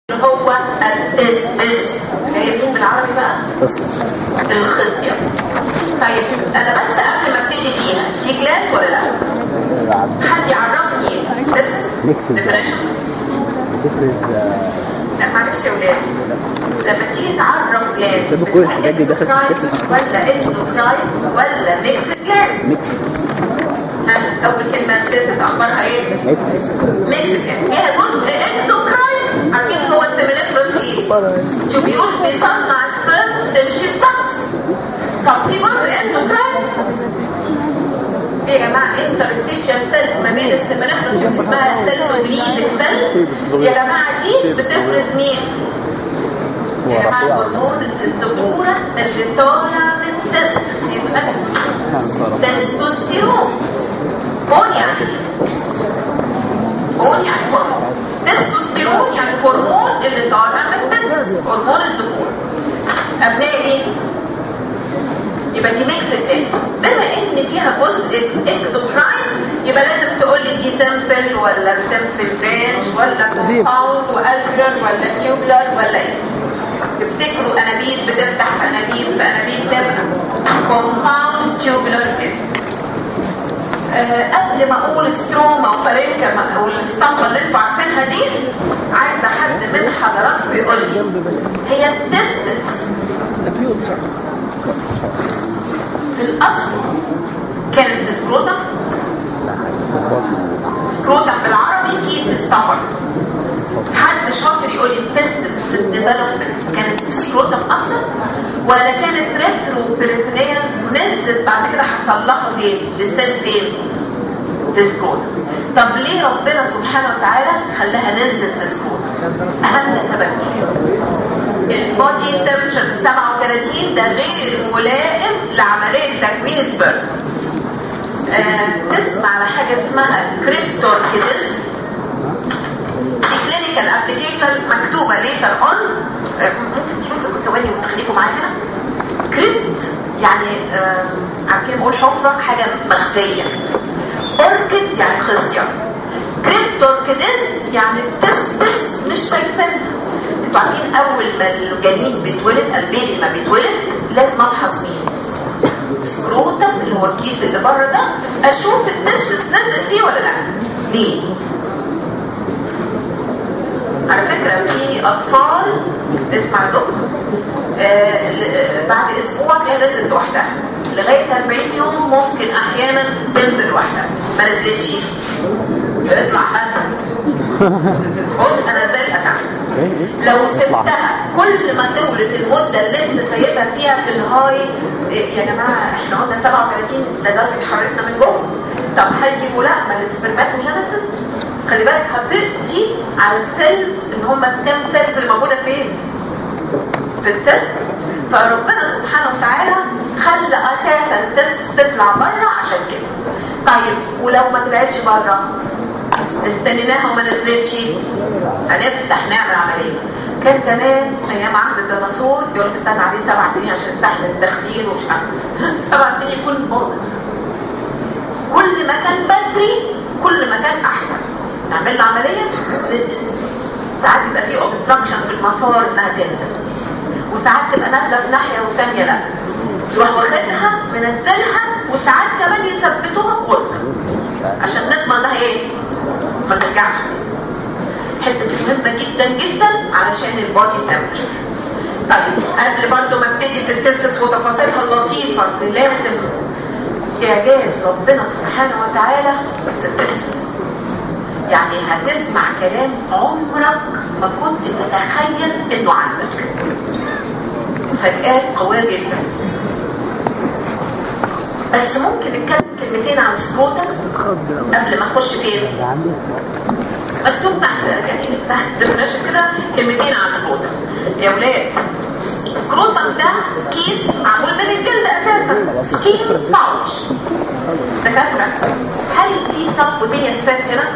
هو التستس هي فين بالعربي بقى الخصية طيب انا بس قبل ما ابتدي فيها دي جلاند ولا لا حد يعرفني تستس Mixed. definition بتفرز لا معلش يا ولاد لما تيجي تعرف جلاند سيبوا كل الحاجات دي دخلت في التستس. ولا اندوكراين ولا ميكس جلاند ميكس ها اول كلمه تستس اخبارها ايه ميكس مكسيكان فيها جزء اكسوكراين عارفين هو السيمينيفرس ايه تيوبيول بيصنع سبيرمز تمشي الضغط طب في جزء اندوكراين في يا جماعه انترستيشن سيلز ما بين السيمينيفرس اللي اسمها سيلز بليدنج سيلز يا جماعه دي بتفرز مين؟ يا جماعه هرمون الذكوره اللي طالع من التستس يبقى اسمه تستوستيرون هون يعني هون يعني هرمون تستوستيرون يعني هرمون اللي طالع من التستس هرمون الذكور ابنائي يبقى دي ميكس تاني بما ان فيها جزء اكسوكراين يبقى لازم تقول لي دي سمبل ولا سمبل برانش ولا كومباوند والكرر ولا تيوبلر ولا ايه افتكروا انابيب بتفتح في انابيب في انابيب تبقى كومباوند تيوبلر كده آه، قبل ما اقول ستروما وبارينكا والاسطمبه اللي انتوا عارفينها دي عايزه حد من حضراتكم يقول لي هي التستس في الاصل كانت في سكروتم سكروتم بالعربي كيس السفر حد شاطر يقول لي التستس في الديفلوبمنت كانت في سكروتم اصلا ولا كانت ريترو بريتونيال ونزلت بعد كده حصل لها فين؟ للسيل فين؟ في سكروتم طب ليه ربنا سبحانه وتعالى خلاها نزلت في سكروتم؟ اهم سبب ايه؟ البودي تمبرتشر 37 ده غير ملائم لعمليه تكوين سبيرمز آه تسمع على حاجه اسمها كريبتوركيدزم دي كلينيكال ابلكيشن مكتوبه ليتر اون ممكن تسيبوا لكم ثواني وتخليكم معايا هنا كريبت يعني آه عارفين بقول حفره حاجه مخفيه اوركيد يعني خصيه كريبتوركيدزم يعني تستس مش شايفينها انتوا عارفين اول ما الجنين بيتولد البيبي ما بيتولد لازم افحص مين سكروتم اللي هو الكيس اللي بره ده اشوف التستس نزلت فيه ولا لا ليه على فكرة في أطفال اسمع دكتور آه ل- بعد أسبوع تلاقيها نزلت لوحدها لغاية 40 يوم ممكن أحيانا تنزل لوحدها ما نزلتش اطلع هاتها خد أنا زي تحت لو سبتها كل ما تولد المدة اللي انت سايبها فيها في الهاي إيه يا جماعة احنا قلنا 37 ده درجة حرارتنا من جوه طب هل دي لا ما السبرماتوجينيسيس خلي بالك هتقضي على السيلز اللي هم ستيم سيلز اللي موجودة فين؟ في التستس فربنا سبحانه وتعالى خلى اساسا التستس تطلع بره عشان كده طيب ولو ما طلعتش بره استنيناها وما نزلتش هنفتح نعمل عمليه كان زمان ايام عهد الديناصور يقول لك استنى عليه سبع سنين عشان يستحمل التخدير ومش عارف سبع سنين يكون باظت كل ما كان بدري كل ما كان احسن نعمل له عمليه ساعات بيبقى فيه اوبستراكشن في المسار انها تنزل وساعات تبقى نازله في ناحيه والثانيه لا تروح واخدها منزلها وساعات كمان يثبتوها بغرزه عشان نضمن انها ايه ما ترجعش الحته دي مهمه جدا جدا علشان البودي تمبرتشر طيب قبل برضو ما ابتدي في التستس وتفاصيلها اللطيفه اللي لازم اعجاز ربنا سبحانه وتعالى في التستس يعني هتسمع كلام عمرك ما كنت تتخيل انه عندك مفاجآت قوية جدا بس ممكن نتكلم كلمتين عن سكروتم قبل ما اخش فين مكتوب تحت يعني تحت ديفينيشن كده كلمتين عن سكروتم يا ولاد سكروتم ده كيس معمول من الجلد اساسا سكين باوتش دكاتره هل في سبكوتينيوس فات هنا؟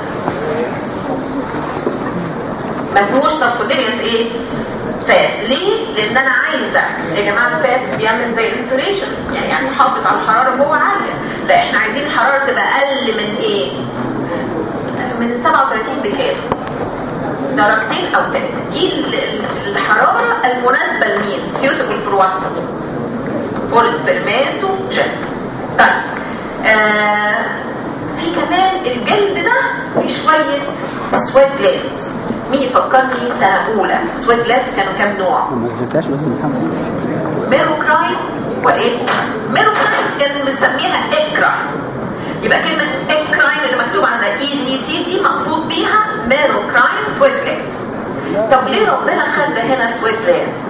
ما فيهوش سبكوتينيوس ايه؟ فات ليه؟ لان انا عايزه يا جماعه الفات بيعمل زي انسوليشن يعني يعني يحافظ على الحراره جوه عاليه لا احنا عايزين الحراره تبقى اقل من ايه؟ من 37 بكام؟ درجتين او ثلاثه دي ال- ال- الحراره المناسبه لمين سيوتبل فور وات فور سبرماتوجينيسيس طيب آه في كمان الجلد ده في شويه سويت جلانز مين يفكرني سنه اولى سويت جلانز كانوا كام نوع ما سجلتهاش بس محمد ميروكراين وايه ميروكراين كان بنسميها اكراين يبقى كلمة اكراين اللي مكتوب عندها اي سي سي دي مقصود بيها ميروكراين سويت جلانز طب ليه ربنا خلى هنا سويت جلانز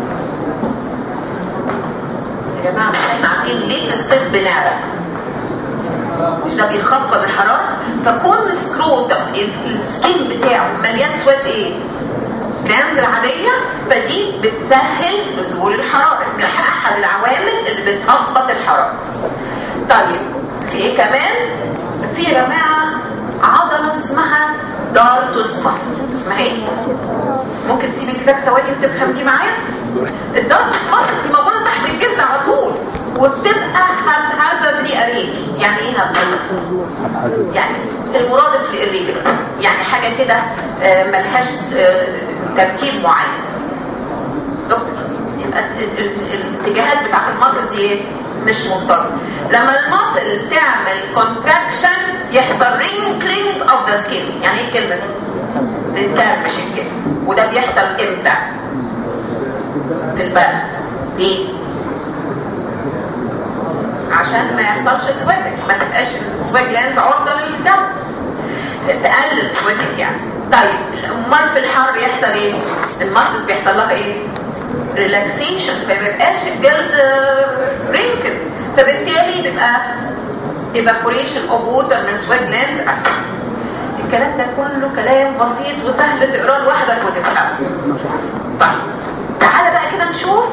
يا جماعة مش احنا عارفين ليه في الصيف بنعرق مش ده بيخفض الحرارة فكون سكروتم السكين بتاعه مليان سويت ايه جلانز العادية فدي بتسهل نزول الحرارة من أحد العوامل اللي بتهبط الحرارة طيب في ايه كمان في يا جماعة عضلة اسمها دارتوس مصر اسمها ايه ممكن تسيبي كده ثواني وتفهم دي معايا الدارتوس مصر دي موجودة تحت الجلد على طول وبتبقى هازردلي اريج يعني ايه هازردلي يعني المرادف للريجولر يعني حاجة كده آه، ملهاش آه، ترتيب معين دكتور يبقى ال- ال- الاتجاهات بتاعت المصل دي ايه؟ مش منتظمه لما المصل تعمل كونتراكشن يحصل رينكلينج اوف ذا سكين يعني ايه الكلمه دي؟ تتكرمش الجلد وده بيحصل امتى؟ في البرد ليه؟ عشان ما يحصلش سويتنج ما تبقاش السويت جلانز عرضه للجو تقلل سويتنج يعني طيب امال في الحر يحصل ايه المسلز بيحصل لها ايه ريلاكسيشن فما يبقاش الجلد رينكل فبالتالي بيبقى evaporation of water من sweat glands اسهل الكلام ده كله كلام بسيط وسهل تقراه لوحدك وتفهمه طيب تعالى بقى كده نشوف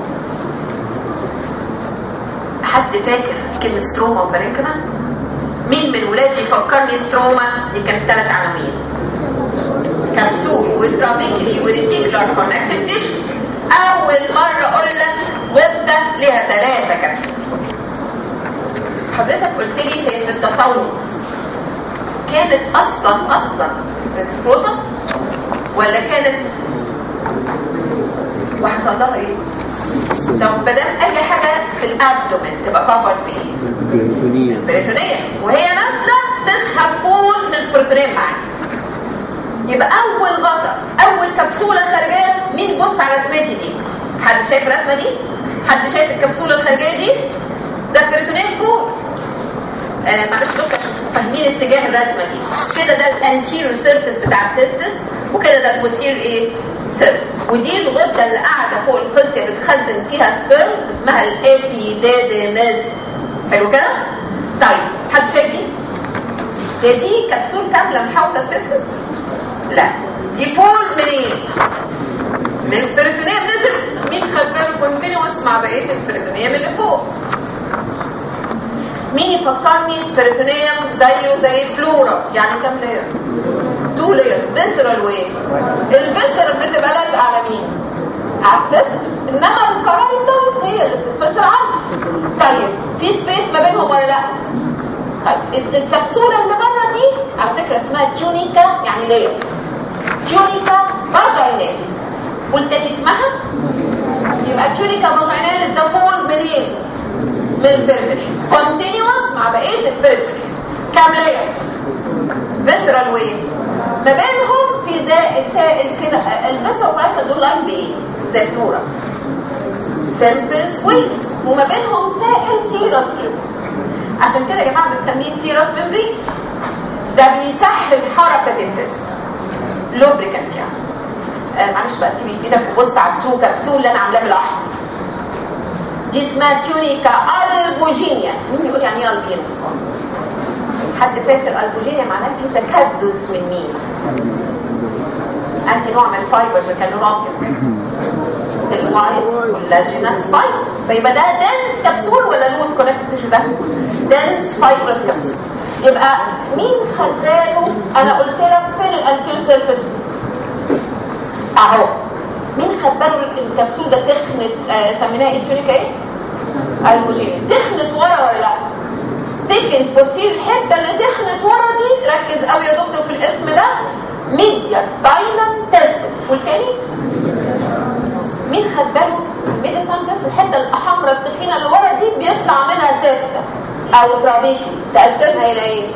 حد فاكر كلمة ستروما وبارينكما مين من ولادي يفكرني ستروما دي كانت ثلاث عناوين كبسول وترابيكلي وريتيكولار كونكتيف تيشو اول مره اقول لك غده ليها ثلاثه كبسولز حضرتك قلت لي هي في التطور كانت اصلا اصلا في السكروتم ولا كانت وحصل لها ايه؟ طب ما دام اي حاجه في الابدومين تبقى كفر بايه؟ بريتونية البريتونية وهي نازلة تسحب كل البروتونين معاك يبقى أول غطا أول كبسولة خارجية مين بص على رسمتي دي حد شايف الرسمة دي؟ حد شايف الكبسولة الخارجية دي؟ ده البريتونين فوق آه معلش دكتور عشان تبقوا فاهمين اتجاه الرسمة دي كده ده الانتيريور سيرفيس بتاع التستس وكده ده البوستير ايه؟ سيرفيس ودي الغدة اللي قاعدة فوق الفصية بتخزن فيها سبيرمز اسمها الابيديديمس حلو كده؟ طيب حد شايف دي؟ هي دي كبسول كاملة محاوطة التستس؟ لا دي فول منين؟ من البريتونيوم نزل مين خد باله كونتينوس مع بقية البريتونيوم اللي فوق؟ مين يفكرني البريتونيوم زيه زي البلورا يعني كام لاير؟ تو لايرز فيسرال وايه؟ الفيسرال بتبقى لازقه على مين؟ على التستس انما الكرايتال هي اللي بتتفصل عنها طيب في سبيس ما بينهم ولا لا؟ طيب ال- الكبسوله اللي بره دي على فكره اسمها تيونيكا يعني لايرز تيونيكا فاجيناليس قلت لي اسمها؟ يبقى تيونيكا فاجيناليس ده فول منين؟ من البربري كونتينيوس مع بقيه البربري كام لاير؟ فيسرال وين ما بينهم في زائد سائل كده الفيسرال ورايتا دول لاين بايه؟ زي البلورا سيمبل سويتس وما بينهم سائل سيرس فلويد عشان كده يا جماعه بنسميه سيرس ميمبرين ده بيسهل حركه التستس لوبريكانت يعني آه معلش بقى سيبي ايدك وبص على التو كبسول اللي انا عاملاه بالاحمر دي اسمها تيونيكا البوجينيا مين يقول يعني ايه البوجينيا حد فاكر البوجينيا معناها في تكدس من مين انهي نوع من الفايبرز اللي كان لونه ابيض الوايت كولاجينس فايبرز فيبقى ده دنس كبسول ولا لوز كونكتيف تيشو ده دنس فايبرس كبسول يبقى مين خد باله انا قلت لك فين الانتير سيرفيس اهو مين خد باله الكبسول ده تخنت آه سميناها ايه تيونيكا ايه البوجينيا تخنت ورا ولا لا تكن بصير الحته اللي تخنت ورا دي ركز قوي يا دكتور في الاسم ده ميديا ستاينم تستس والتاني مين خد باله ميديا ستاينم تستس الحته الحمراء التخينه اللي ورا دي بيطلع منها سته او ترابيكي تقسمها الى ايه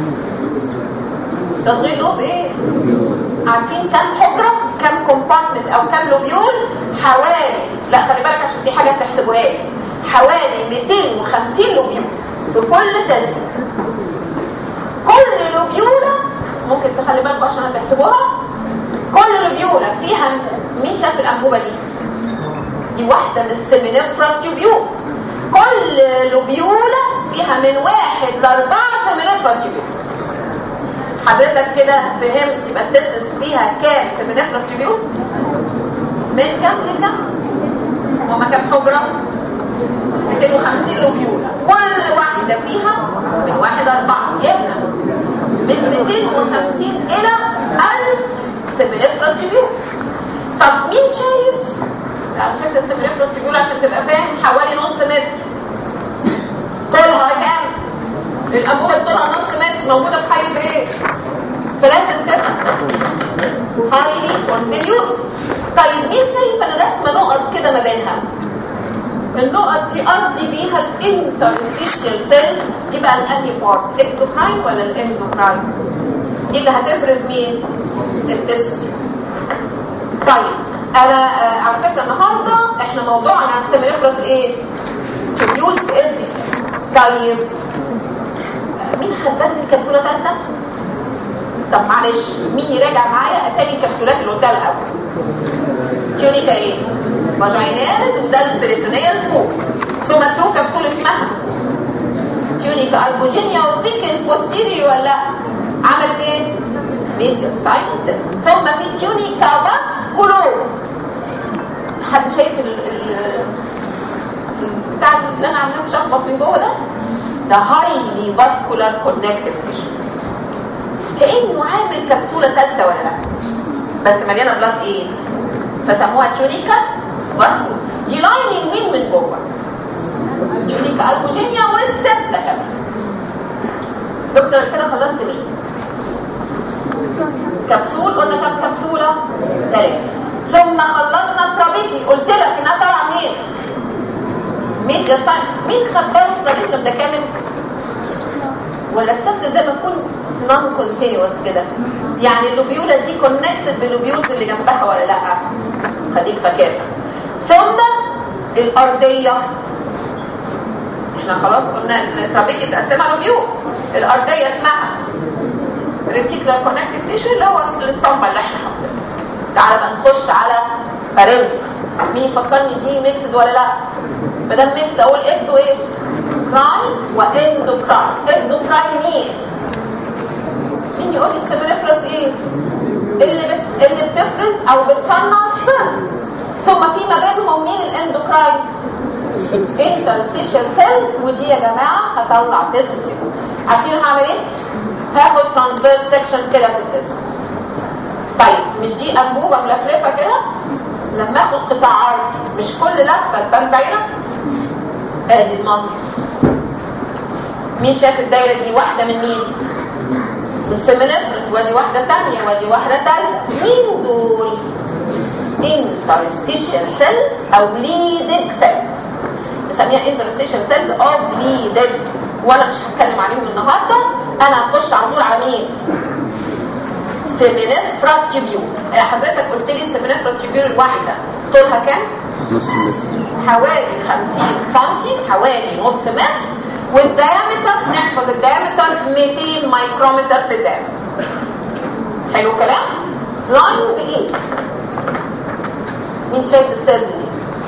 تصغير لوب ايه عارفين كم حجره كم كومبارتمنت او كم لوبيول حوالي لا خلي بالك عشان في حاجه تحسبوها لي حوالي 250 لوبيول في كل تستس كل لوبيوله ممكن تخلي بالكم عشان هتحسبوها كل لوبيوله فيها مين شاف الانبوبه دي دي واحده من السيمينيفراس تيوبيولز كل لوبيوله فيها من واحد لاربعه سيمينيفراس تيوبيولز حضرتك كده فهمت يبقى التستس فيها كام سيمينيفراس تيوبيول من كام لكام هما كام حجره 250 لوبيوله كل واحده فيها من واحد لاربعه يبقى من 250 الى 1000 سيمينيفراس تيوبيول طب مين شايف على فكره السيمينيفراس تيوبيول عشان تبقى فاهم حوالي نص متر طولها كام الانبوبه طولها نص متر موجوده في حيز ايه فلازم تبقى هايلي كونفيليوت طيب مين شايف انا رسمه نقط كده ما بينها النقط دي قصدي بيها الانترستيشيال سيلز دي بقى الانهي بارت الاكسوكراين ولا الاندوكراين دي اللي هتفرز مين التستوستيرون طيب انا آه على فكره النهارده احنا موضوعنا السيمينيفرس ايه تبيول في اسمي طيب مين خد بالك الكبسوله ثالثه طب معلش مين يراجع معايا اسامي الكبسولات اللي قلتها الاول تيونيكا ايه فاجينالز وده البريتونيال فوق ثم تو كبسول اسمها تيونيكا البوجينيا وثيكن بوستيريور ولا لا عملت ايه ميديوستاين تيست ثم في تيونيكا فاسكولو حد شايف ال ال بتاع اللي انا عاملاه مشخبط من جوه ده ده هايلي فاسكولار كونكتيف تيشو كانه عامل كبسوله ثالثه ولا لا بس مليانه بلاد ايه فسموها تيونيكا فاسكو دي لايننج مين من جوه تيونيكا البوجينيا والسبتة كمان دكتور كده خلصت مين كبسول قلنا كام كبسوله ثلاثه ثم خلصنا الترابيكي قلت لك انها طالعه منين ميديا ساين مين خد باله الترابيكي ده كامل ولا السبت زي ما يكون نون كونتينوس كده يعني اللوبيولا دي كونكتد باللوبيولز اللي جنبها ولا لا خليك فاكرها ثم الارضيه احنا خلاص قلنا الترابيكي متقسمه لوبيولز الارضيه اسمها ريتيكولار كونكتيف تيشو اللي هو الاسطمبه اللي احنا حافظينها تعالى بقى نخش على فارنج مين يفكرني دي ميكسد ولا لا ما دام ميكس اقول اكزو ايه كراين واندوكراين اكزو كراين مين مين يقول لي السيمينيفرس ايه اللي بت... اللي بتفرز او بتصنع سبيرمز ثم في ما بينهم مين الاندوكراين انترستيشال سيلز ودي يا جماعه هطلع تستوستيرون عارفين هعمل ايه هاخد ترانسفيرس سكشن كده في التستس طيب مش دي انبوبه ملفلفه كده لما اخد قطاع عرضي مش كل لفه تبان دايره ادي المنظر مين شاف الدايره دي واحده من مين السيمينيفرس وادي واحده ثانيه وادي واحده ثالثه مين دول interstitial cells او bleeding cells نسميها interstitial cells او bleeding وانا مش هتكلم عليهم النهارده انا هخش على طول على مين سيمينيفراس تيبيول حضرتك قلت لي السيمينيفراس تيبيول الواحده طولها كام نص متر حوالي 50 سم حوالي نص متر والديامتر نحفظ الديامتر 200 مايكرومتر في الديامتر حلو كلام لاين بايه مين شايف السيلز دي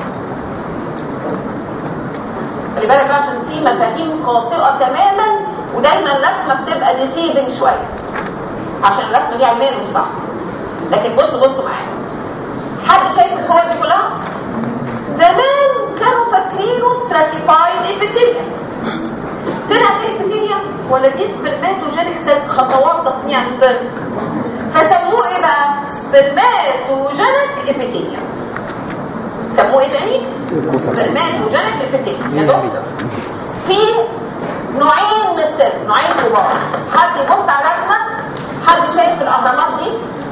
خلي بالك بقى عشان في مفاهيم خاطئه تماما ودايما الرسمه بتبقى ديسيبنج شويه عشان الرسمه دي علميا مش صح لكن بصوا بصوا معايا حد شايف الكور دي كلها زمان كانوا فاكرينه ستراتيفايد ابيثيليوم طلع في ابيثيليوم ولا دي سبرماتوجينيك سيلز خطوات تصنيع سبرمز فسموه ايه بقى سبرماتوجينيك ابيثيليوم سموه ايه تاني سبرماتوجينيك ابيثيليوم يا دكتور في نوعين من السيلز نوعين كبار حد يبص على الرسمه حد شايف الاهرامات دي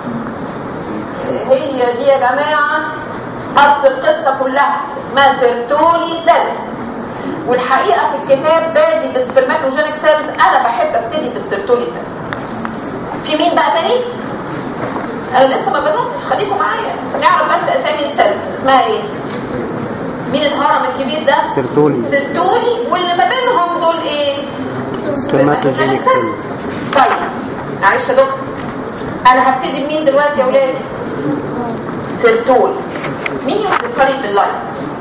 هي دي يا جماعه اصل القصه كلها اسمها سيرتولي سيلز والحقيقه في الكتاب بادي بالسبرماتوجينيك سيلز انا بحب ابتدي بالسيرتولي سيلز في مين بقى تاني؟ انا لسه ما بداتش خليكم معايا نعرف بس اسامي السيلز اسمها ايه؟ مين الهرم الكبير ده؟ سيرتولي. سيرتولي واللي ما بينهم دول ايه؟ Spermatogenic cells. طيب معلش يا دكتور انا هبتدي بمين دلوقتي يا ولادي؟ سيرتولي مين يوصف لي باللايت؟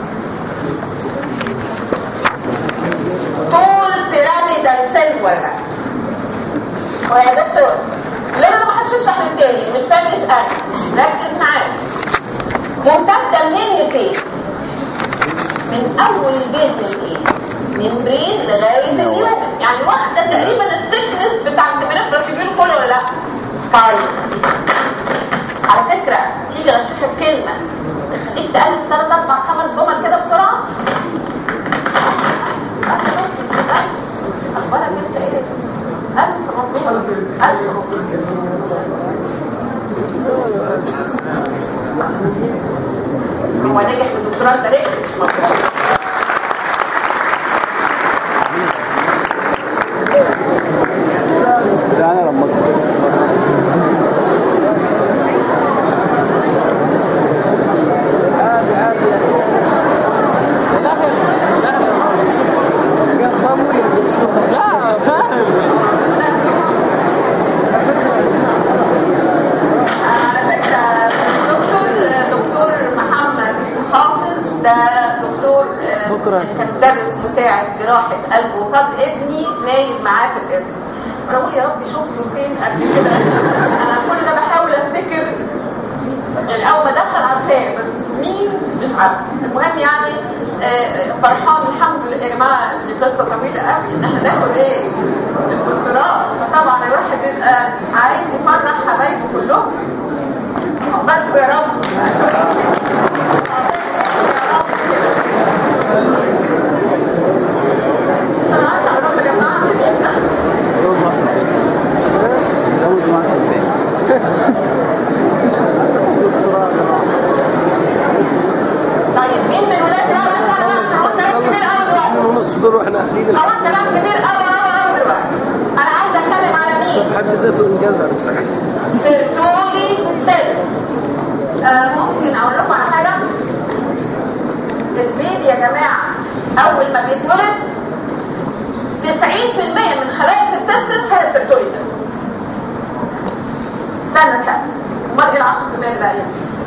طول بيراميدال سيلز ولا لا؟ هو يا دكتور لا انا ما حدش يشرح للتاني اللي مش فاهم يسال ركز معايا ممتده منين لفين؟ من اول البيز ايه؟ ممبرين لغايه اليوم يعني واخده تقريبا الثيكنس بتاع السيمينات راشيبيول كله ولا لا؟ طيب على فكره تيجي غشاشه بكلمه تخليك تالف ثلاث اربع خمس جمل كده بسرعه اخبارك انت ايه؟ الف مبروك الف مبروك هو نجح في الدكتوراه ده ليه؟ مبروك ده انا لما أكبر. على فكرة دكتور دكتور محمد حافظ ده دكتور آه، كان مدرس مساعد جراحة قلب وصدر ابني نايم معاه في القسم انا بقول يا رب شفته فين قبل كده انا كل ده بحاول افتكر يعني اول ما دخل عارفاه بس مين مش عارفه المهم يعني آه، فرحان الحمد لله يا جماعه دي قصه طويله قوي ان احنا ناخد ايه الدكتوراه فطبعا الواحد يبقى عايز يفرح حبايبه كلهم عقبالكم يا رب أنا عايزة أعرف يا جماعة زود واحد زود واحد طيب مين من الولاد بقى مثلا عشان هو كلام كبير قوي دلوقتي نص دول واحنا قاعدين هو كلام كبير قوي قوي قوي دلوقتي انا عايزه اتكلم على مين حد ذاته انجاز على فكرة. سيرتولي سيلز آه ممكن اقول لكم على حاجه البيبي يا جماعه اول ما بيتولد 90% من خلايا في التستس هي السيرتولي سيلز استنى استنى امال ايه ال 10% الباقيه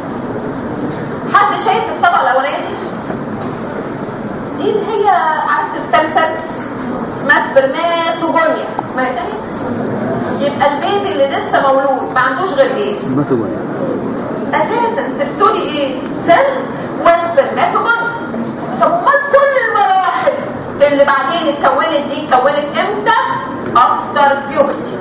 حد شايف الطبقه الاولانيه دي دي اللي هي عارف ستام سيلز اسمها سبرماتوجونيا اسمها ايه تاني؟ يبقى البيبي اللي لسه مولود ما عندوش غير ايه؟ ما تقول اساسا سبتولي ايه؟ سيلز وسبرماتوجونيا طب امال كل المراحل اللي بعدين اتكونت دي اتكونت امتى؟ افتر بيوبرتي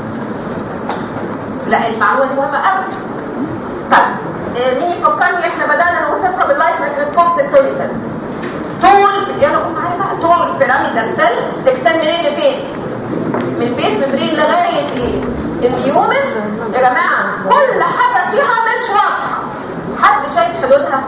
لا المعلومه دي مهمه قوي طيب آه، مين يفكرني احنا بدانا نوصفها باللايت ميكروسكوب سبتولي سيلز طول يلا قول معايا بقى طول بيراميدال سيلز تكستند منين لفين؟ من البيس ممبرين لغايه ايه؟ اليومن يا جماعه كل حاجه فيها مش واضحه حد شايف حدودها؟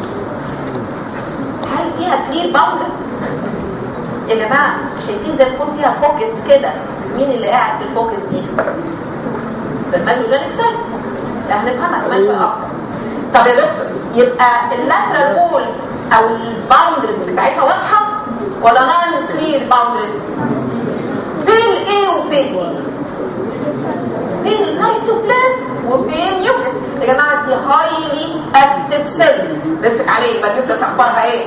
هل فيها كلير باوندرز؟ يا جماعه شايفين زي ما يكون فيها بوكيتس كده مين اللي قاعد في البوكيتس دي؟ سبرماتوجينيك سيلز هنفهمها كمان شويه اكتر طب يا دكتور يبقى اللاترال وول او الباوندرز بتاعتها واضحه ولا نون كلير باوندرز؟ بين ايه وبين ايه؟ بين سايتوبلازم وبين نيوكليس يا جماعه دي هايلي اكتف سيل رسك عليه يبقى النيوكليس اخبارها ايه؟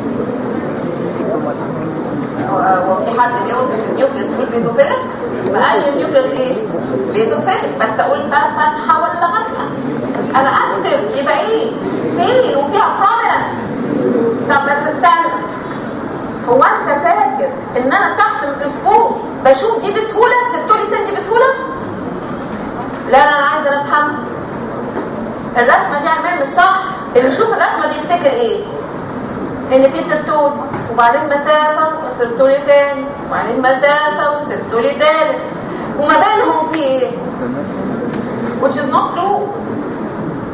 هو في حد بيوصف النيوكليس يقول بيزوفيلك؟ فقال لي النيوكليس ايه؟ بيزوفيلك بس اقول بقى فاتحه ولا غامقه؟ انا اكتف يبقى ايه؟ بين وفيها بروميننت طب بس استنى هو انت فاكر ان انا تحت الميكروسكوب بشوف دي بسهوله سبتولي سن دي بسهوله لا لا انا عايزه افهمها الرسمه دي عمال مش صح اللي يشوف الرسمه دي يفتكر ايه ان في سبتول وبعدين مسافه وسبتولي تاني وبعدين مسافه وسبتولي تالت وما بينهم في ايه which is not true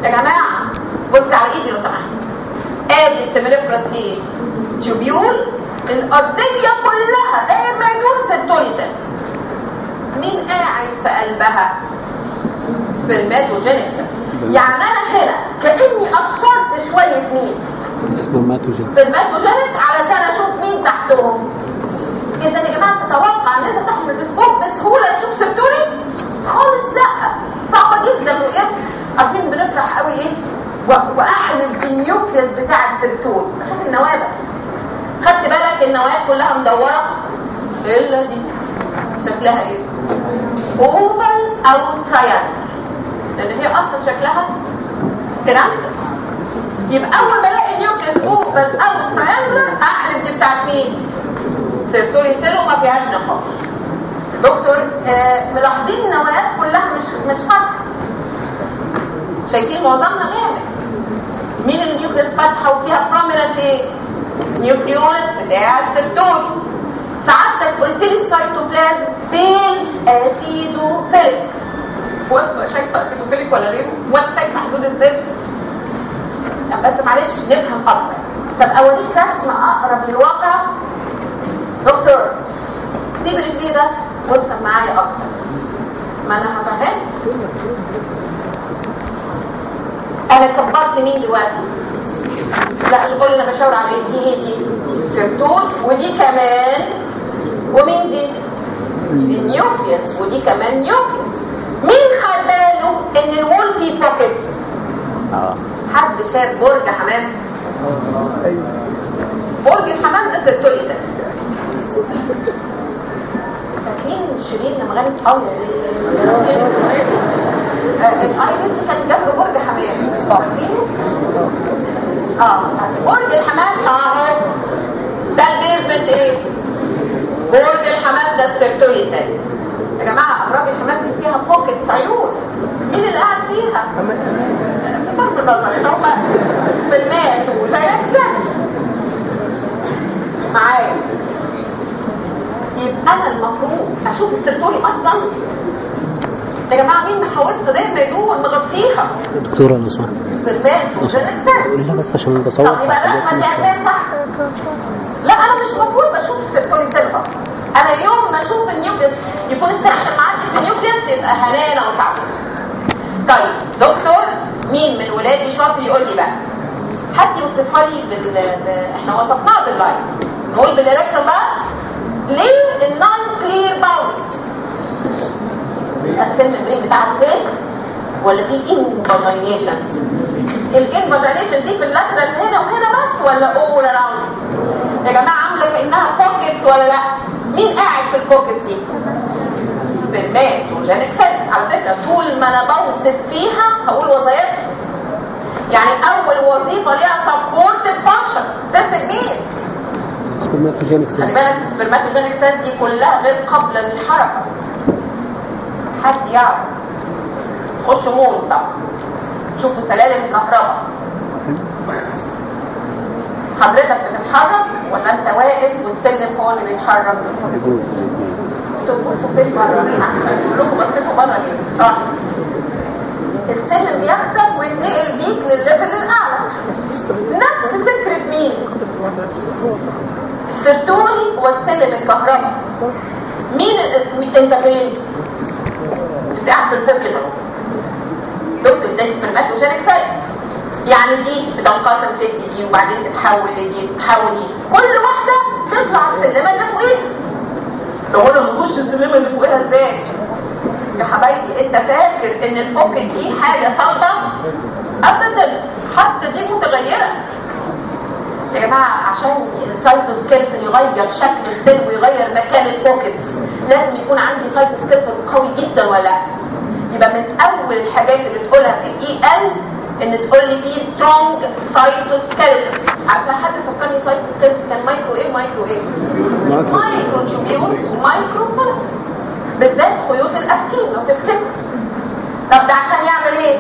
يا جماعه بص على ايدي لو سمحت ادي السيميليفرس ايه تيوبيول الارضيه كلها داير ما يدور سيرتولي سيلز مين قاعد في قلبها سبرماتوجينيك سيلز يعني انا هنا كاني قشرت شويه مين سبرماتوجين سبرماتوجينيك علشان اشوف مين تحتهم اذا يا جماعه تتوقع ان انت تحت الميكروسكوب بسهوله تشوف سيرتولي خالص لا صعبه جدا وايه عارفين بنفرح قوي ايه و- واحلم دي النيوكليس بتاع السيرتول اشوف النواه بس خدت بالك النواه كلها مدوره الا دي شكلها ايه اوفال او ترايانجل لان هي اصلا شكلها بيراميدال يبقى اول ما الاقي نيوكليس اوفال او ترايانجلر احلم دي بتاعت مين سيرتولي سيل وما فيهاش نقاش دكتور آه ملاحظين النواه كلها مش مش فاتحه شايفين معظمها غامق مين النيوكليس فاتحه وفيها بروميننت ايه نيوكليولس بتاع السيرتولي سعادتك قلت لي السيتوبلازم بين اسيدوفيليك وانت شايفه اسيدوفيليك ولا غيره وانت شايفه حدود السيلز لا، بس معلش نفهم اكتر طب اوريك رسمه اقرب للواقع دكتور سيب اللي فيه ده وافهم معايا اكتر ما انا هفهمك انا كبرت مين دلوقتي لا شغل انا بشاور على دي ايه دي سيرتول ودي كمان ومين دي النيوكليوس ودي كمان نيوكليوس مين خد باله ان الوول فيه بوكيتس اه حد شاف برج حمام برج الحمام ده سيرتولي سنة فاكرين شيرين لما غنت حاول الايلاند دي كانت جنب برج حمام فاكرين اه برج الحمام اهو ده البيزمنت ايه برج الحمام ده السيرتولي سنة يا جماعه ابراج الحمام دي فيها بوكيتس عيون مين اللي قاعد فيها بصرف النظر اللي هم سبرمات وجايكسنز معايا يبقى انا المفروض اشوف السيرتولي اصلا يا جماعه مين محاولتها دايما يدور مغطيها دكتورة لو سمحت سبرمات وجايكسنز قول لها بس عشان بصور طب يبقى الرسمه حاجات دي مش عمليه صح لا انا مش المفروض بشوف السيرتولي سيل اصلا انا يوم ما اشوف النيوكليس يكون السكشن معدي في النيوكليس يبقى هنانه وسعد طيب دكتور مين من ولادي شاطر يقول لي بقى حد يوصفها لي بال... ب... احنا وصفناها باللايت نقول بالالكترون بقى ليه النون كلير باوندز السن البريك بتاع سفين ولا في انفاجينيشن الانفاجينيشن دي في اللاترال هنا وهنا بس ولا اول اراوند يا جماعه عامله كانها بوكيتس ولا لا مين قاعد في البوكيتس دي سبرمات وجينيك سيلز على فكره طول ما انا بوصف فيها هقول وظائفها يعني اول وظيفه ليها سبورتد فانكشن تسند مين سبرماتوجينيك خلي سيل بالك السبرماتوجينيك سيلز دي كلها غير قابله للحركه حد يعرف خشوا موز طبعا شوفوا سلالم كهرباء حضرتك بتتحرك ولا انت واقف والسلم هو اللي بيتحرك يجوز انتوا بصوا فين بره كلكم بصيتوا بره ليه اه السلم بياخدك وينتقل بيك للليفل الاعلى نفس فكره مين السيرتولي هو السلم الكهرباء مين ال- انت فين انت قاعد في البوكيت اهو دكتور ده سبرماتوجينيك سيلز يعني دي بتنقسم تدي دي وبعدين تتحول لدي تتحول دي كل واحده تطلع السلمه اللي فوقيها طب انا هخش السلمه اللي فوقيها ازاي يا حبايبي انت فاكر ان البوكيت دي حاجه صلبه ابدا حتى دي متغيره يا جماعه عشان السايتوسكيلتون يغير شكل السيل ويغير مكان البوكيتس لازم يكون عندي سايتوسكيلتون قوي جدا ولا لا يبقى من اول الحاجات اللي تقولها في الاي ال ان تقول لي في سترونج سايتوسكيلتون عارفه حد فكرني سايتوسكيلتون كان مايكرو ايه مايكرو ايه مايكرو. مايكرو تيوبيولز ومايكرو فيلامنتس بالذات خيوط الاكتين لو تفتكروا طب ده عشان يعمل ايه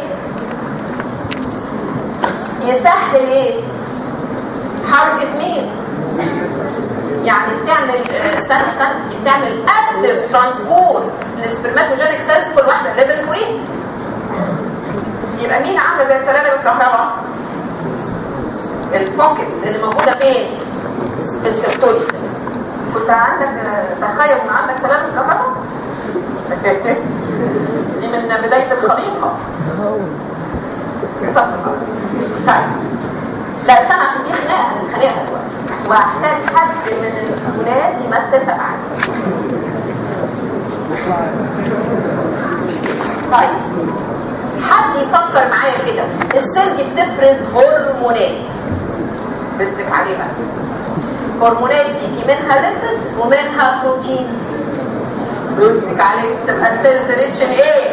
يسهل ايه حركه مين يعني بتعمل آه، استنى استنى بتعمل اكتف ترانسبورت للسبرماتوجينيك سيلز كل واحده ليفل فوقيه يبقى مين عامله زي سلالم الكهرباء البوكيتس اللي موجوده فين في السيرتولي كنت عندك تخيل ان عندك سلالم كهرباء دي من بدايه الخليقه صح. طيب لا استنى عشان دي خناقه هنخانقها دلوقتي وهحتاج حد من الولاد يمثلها معايا طيب حد يفكر معايا كده السيل دي بتفرز هرمونات بسك عليه بقى هرمونات دي في منها ليبيدز ومنها بروتينز بسك عليه تبقى السيلز ريتش ان ايه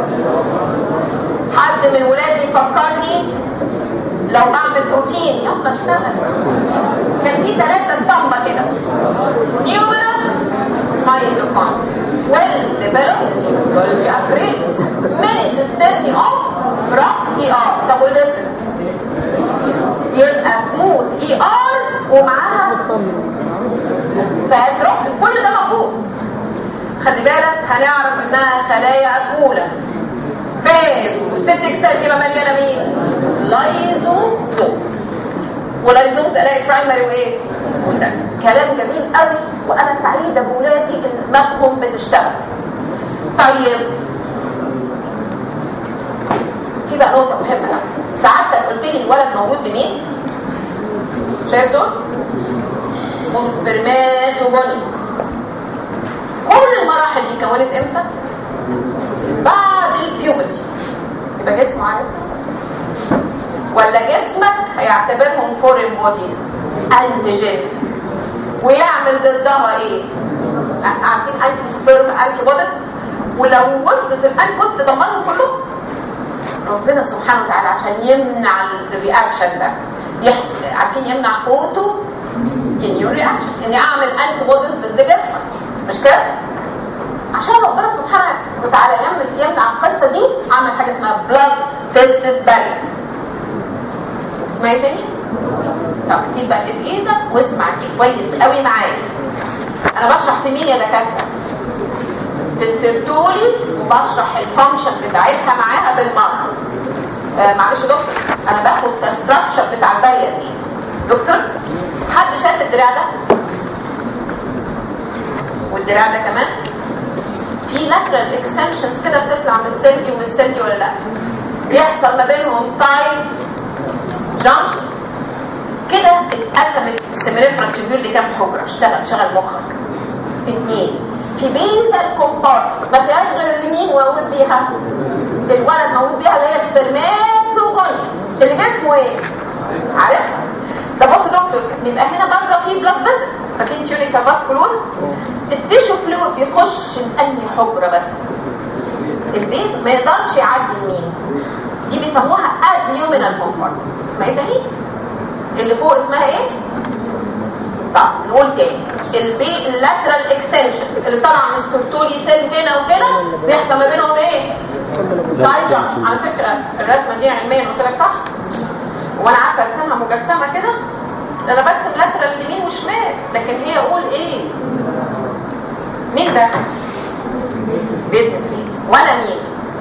حد من ولادي يفكرني لو بعمل بروتين يلا اشتغل كان في ثلاثة اسطمبة كده نيومرس مايتوكوندريا well developed Golgi apparatus many system of rock ER طب والليبيد يبقى سموث اي ار ومعاها فاتروح كل ده موجود خلي بالك هنعرف انها خلايا اكوله فين وستك سيلز يبقى مليانه مين لايزوزومز ولايزومز الاقي برايمري وايه وسكندري كلام جميل قوي وانا سعيده بولادي ان دماغهم بتشتغل طيب في بقى نقطه مهمه قوي سعادتك قلت لي الولد موجود بمين شايف دول اسمهم سبرماتوجوني كل المراحل دي كونت امتى بعد البيوبرتي يبقى جسمه عارف ولا جسمك هيعتبرهم فورين بودي انتيجين ويعمل ضدها ايه عارفين انتي سبيرم انتي بوديز ولو وصلت الانتي بوديز تدمرهم كلهم ربنا سبحانه وتعالى عشان يمنع الرياكشن ده يحصل عارفين يمنع اوتو اميون رياكشن اني اعمل انتي بوديز ضد جسمك مش كده عشان ربنا سبحانه وتعالى يمنع يمنع القصه دي عمل حاجه اسمها بلاد تيستس بارير اسمها ايه تاني؟ طب سيب بقى اللي في ايدك واسمع دي كويس قوي معايا انا بشرح في مين يا دكاتره في السيرتولي وبشرح الفانكشن بتاعتها معاها بالمره آه معلش يا دكتور انا باخد كستراكشر بتاع البارير ايه دكتور حد شاف الدراع ده والدراع ده كمان في لاترال اكستنشنز كده بتطلع من السنتي ومن السنتي ولا لا بيحصل ما بينهم تايت جانكشن كده اتقسمت السيمينيفرس تيوبيول لكام حجره اشتغل شغل مخك اثنين في بيزل كومبارت ما فيهاش غير اليمين ومولود بيها الولد مولود بيها اللي هي سبرماتوجونيا اللي جسمه ايه؟ عارفها ده بص دكتور يبقى هنا بره في بلاد فيسلز فاكرين تيونيكا فاسكولوز التيشو فلويد بيخش لانهي حجره بس البيز ما يقدرش يعدي يمين دي بيسموها اديومينال كومبارت اسمها ايه تاني؟ اللي فوق اسمها ايه؟ طب نقول تاني البي اللاترال اكستنشن اللي طالعه من السورتولي سيل هنا وهنا بيحصل ما بينهم ايه؟ تاي جانكشن على فكره الرسمه دي علميا قلت لك صح؟ وانا عارفه ارسمها مجسمه كده انا برسم لاترال يمين وشمال لكن هي اقول ايه؟ مين ده؟ باذن الله ولا مين؟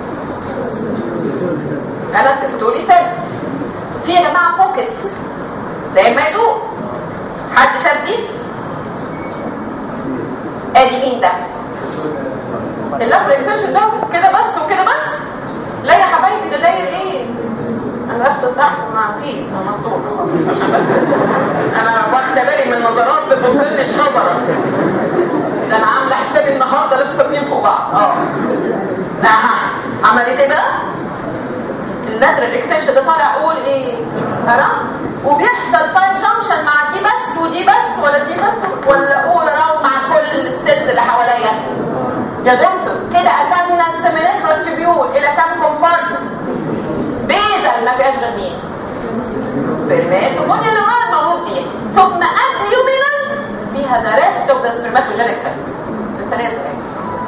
انا سبتولي سيل في يا جماعه بوكيتس زي ما يدوق حد شاف دي ادي مين ده اللفل اكستنشن ده كده بس وكده بس لا يا حبايبي ده داير ايه انا لابسه تحت مع فيه انا مسطول عشان بس انا واخده بالي من نظرات بتبص لي الشجره ده انا عامله حسابي النهارده لابسه اتنين فوق بعض اه اها عملت ايه بقى اللاترال اكستنشن ده طالع اقول ايه ارى وبيحصل تايم جانكشن مع دي بس ودي بس ولا دي بس ولا اقول ارى مع كل السيلز اللي حواليا يا دكتور كده قسمنا السيمينيفرس تيبيول الى كام كومبارتمنت بيزل ما فيهاش غير مين سبرماتوجونيا اللي الولد مولود فيها ثم اديومينال فيها ذا ريست اوف ذا سبرماتوجينيك سيلز مستنيه سؤال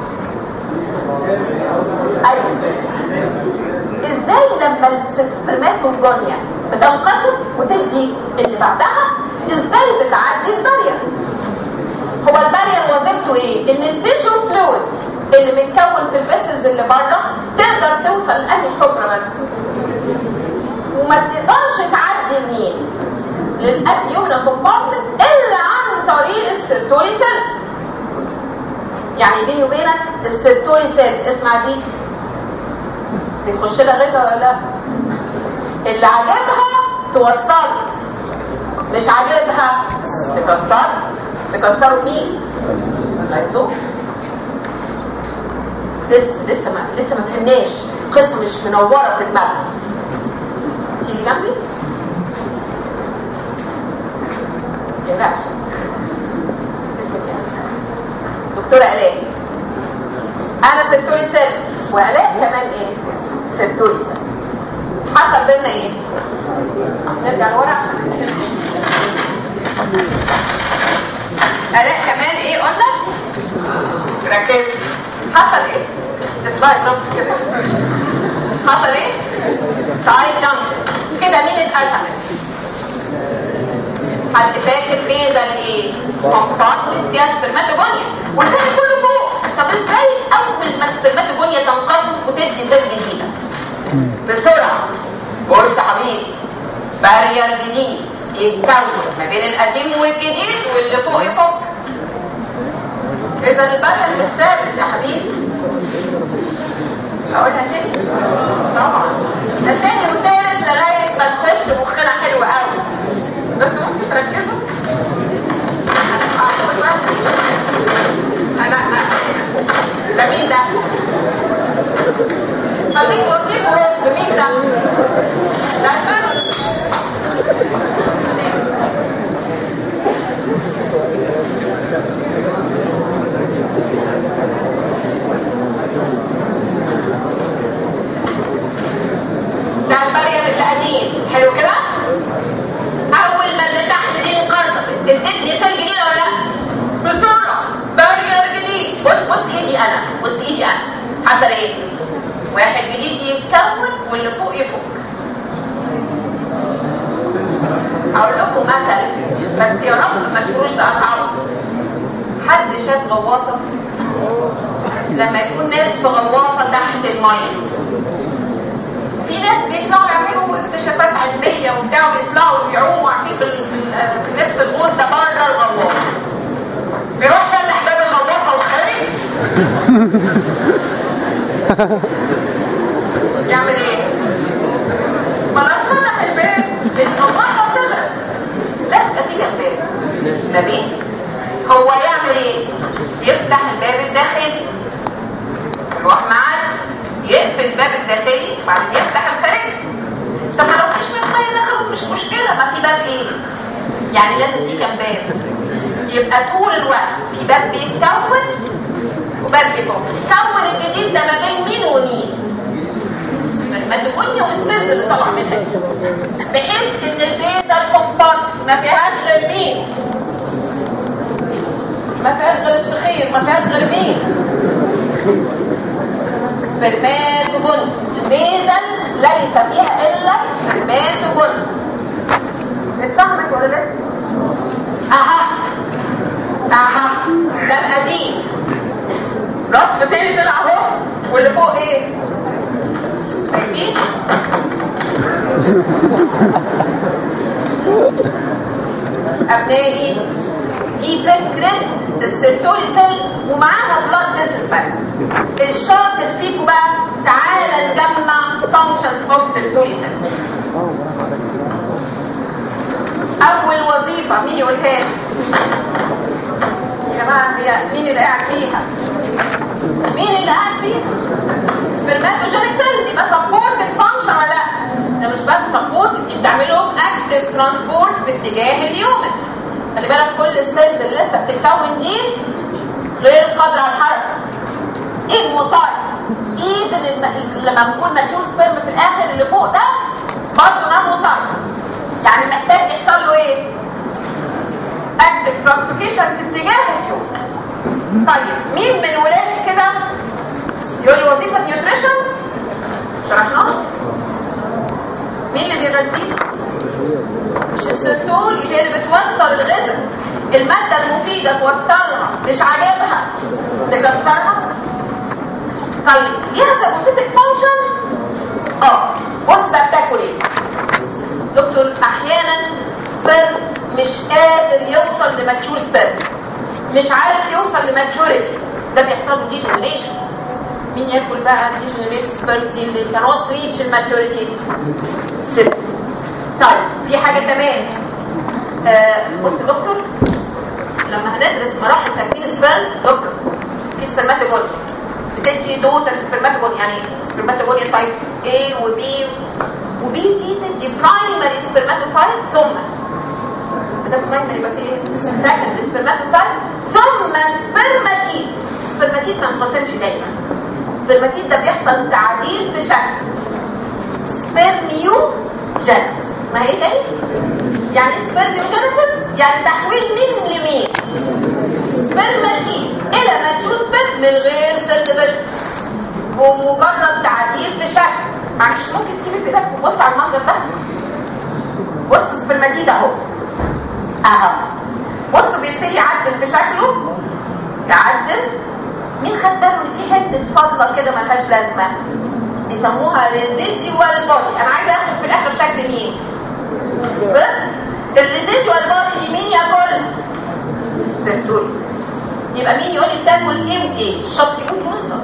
ايوه ازاي لما السبرماتوجونيا بتنقسم وتدي اللي بعدها ازاي بتعدي البارير هو البارير وظيفته ايه ان التيشو فلويد اللي متكون في الفيسلز اللي بره تقدر توصل لانهي حجره بس وما تقدرش تعدي لمين للابيومينال كومبارتمنت الا عن طريق السيرتوري سيلز يعني بيني وبينك السيرتوري سيل اسمع دي بيخش لها غذاء ولا لا اللي عاجبها توصل مش عاجبها تكسر تكسروا مين اللايزوم لسه لسه ما لسه ما فهمناش قصه مش منوره في دماغنا تيجي جنبي تقلقش اسمك ايه دكتوره الاء انا سبتوري سيل والاء كمان ايه سبتوري سيل حصل بينا ايه نرجع لورا عشان الاء كمان ايه قلنا ركزي حصل ايه اطلعي برافو كده حصل ايه تايب جانكشن كده مين اتقسمت حد فاكر بيزل ايه كومبارتمنت فيها سبرماتوجونيا والباقي كله فوق طب ازاي اول ما السبرماتوجونيا تنقسم وتدي سيل جديده بسرعه بص يا حبيبي بارير جديد يتكون ما بين القديم والجديد واللي فوق يفك اذا البارير مش ثابت يا حبيبي اقولها تاني طبعا التاني والتالت لغايه ما تخش مخنا حلو قوي بس ممكن تركزوا لا ده مين ده؟ خليك لطيف ورد مين ده؟ ده البس ده البرير القديم حلو كده؟ اول ما اللي تحت دي انقسمت ادتني سيل جديده ولا لا؟ بسرعه بارير جديد بص بص ايدي انا بص ايدي انا حصل ايه؟ واحد جديد يتكون واللي فوق يفك هقول لكم مثل بس يا رب ما تقولوش ده اصعب حد شاف غواصه لما يكون ناس في غواصه تحت الميه في ناس بيطلعوا يعملوا اكتشافات علميه وبتاع ويطلعوا يعوموا عارفين بال- بال- بلبس الغوص ده بره الغواصه بيروح فتح باب الغواصه وخارج يعمل ايه؟ ما لو فتح الباب الغواصه بتغرق لازم يبقى في اسباب نبي هو يعمل ايه؟ يفتح الباب الداخلي يروح معدي يقفل الباب الداخلي وبعدين يفتح الخارجي طب ما لو مش متخيل دخل مش مشكله ما في باب ايه؟ يعني لازم في كام باب يبقى طول الوقت في باب بيتكون وباب بيفك يكون الجديد ده ما بين مين ومين؟ الدنيا والسيلز اللي طالعه منها بحيث ان البيزا الكومبارت ما فيهاش غير مين؟ ما فيهاش غير الشخير ما فيهاش غير مين؟ سبرماتوجون البيزل ليس فيها الا سبرماتوجون اتفهمت ولا لسه؟ اها اها ده القديم رصف تاني طلع اهو واللي فوق ايه؟ شايفين؟ ابنائي دي فكرة السيرتولي سيل ومعاها بلاد ديسنفكت الشاطر فيكم بقى تعالى نجمع functions of سيرتولي سيلز اول وظيفة مين يقولها لي؟ يا جماعة هي مين اللي قاعد فيها؟ مين اللي قاعد فيها؟ سبرماتوجينيك سيلز يبقى سبورت الفانكشن ولا لا؟ ده مش بس سبورت دي بتعمل لهم اكتف ترانسبورت في اتجاه اليومن خلي بالك كل السيلز اللي لسه بتتكون دي غير قادره على الحركه ايه مطار ايد الم- لما بنقول ماتشور سبيرم في الاخر اللي فوق ده برضه نام مطار يعني محتاج يحصل له ايه؟ اكتف ترانسفيكيشن في اتجاه اليوم طيب مين من ولادي كده يقول لي وظيفه نيوتريشن شرحناها مين اللي بيغذيه مش السيرتولي هي اللي بتوصل الغذاء المادة المفيدة توصلها مش عاجبها تكسرها طيب ليها فاجوسيتك فانكشن اه بص بقى بتاكل ايه دكتور احيانا سبيرم مش قادر يوصل لماتشور سبيرم مش عارف يوصل لماتشوريتي ده بيحصل له ديجنريشن مين يدخل بقى ديجنريت سبيرم دي اللي كانوت ريتش الماتشوريتي سبيرم طيب في حاجه كمان آه بص يا دكتور لما هندرس مراحل تكوين سبيرمز دكتور في سبرماتوجونيا بتدي دوتر سبرماتوجونيا يعني سبرماتوجونيا تايب A و B و B دي تدي برايمري سبرماتوسايت ثم ده برايمري يبقى فيه سكند سبرماتوسايت ثم سبرماتيد سبرماتيد ما ينقسمش دايما سبرماتيد ده بيحصل تعديل في شكل سبرميو جينيسيس اسمها ايه تاني؟ يعني سبرميوجينيسيس يعني تحويل من لمين سبرماتيد الى ماتيور سبرم من غير سيل ديفيجن ومجرد تعديل في شكل معلش ممكن تسيب في ايدك وتبص على المنظر ده بصوا سبرماتيد اهو اهو بصوا بيبتدي يعدل في شكله يعدل مين خد باله ان في حته فضله كده ملهاش لازمه بيسموها ريزيديوال بودي انا عايزه اخد في الاخر شكل مين سبرم الريزيديوال بودي مين ياكل سيرتوليس يبقى مين يقول لي بتاكل ايه وايه الشط يقول يلا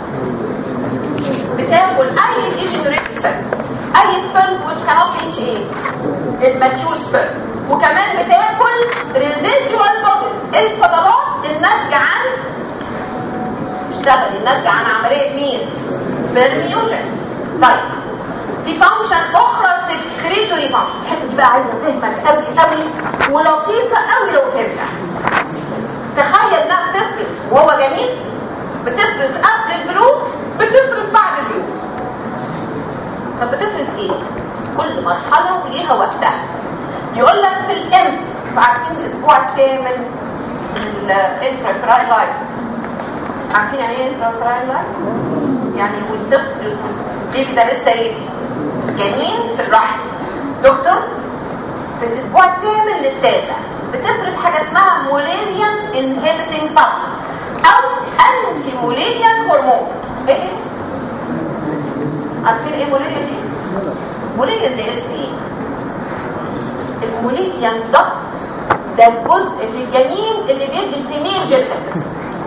بتاكل اي ديجنريت سيلز اي سبيرمز which cannot reach ايه الماتيور سبيرم وكمان بتاكل ريزيديوال بوديز الفضلات الناتجه عن اشتغل الناتجه عن عمليه مين سبرميوجينيسيس طيب في فانكشن اخرى سكريتوري فانكشن الحته دي بقى عايزه فهمك قوي قوي ولطيفه قوي لو فهمتها تخيل انها بتفرز وهو جميل بتفرز قبل البلوغ بتفرز بعد البلوغ طب بتفرز ايه كل مرحله وليها وقتها يقول لك في الام عارفين الاسبوع الثامن الانتراكراين لايف عارفين يعني ايه انتراكراين لايف يعني والطفل البيبي ده لسه ايه جنين في الرحم دكتور في الاسبوع الثامن للتاسع بتفرز حاجه اسمها موليريان انهبيتنج سبستنس او انتي موليريان هرمون ايه عارفين ايه موليريان دي موليريان ده اسم ايه الموليريان ضغط ده الجزء في الجنين اللي بيدي الفيميل جينيتال سيستم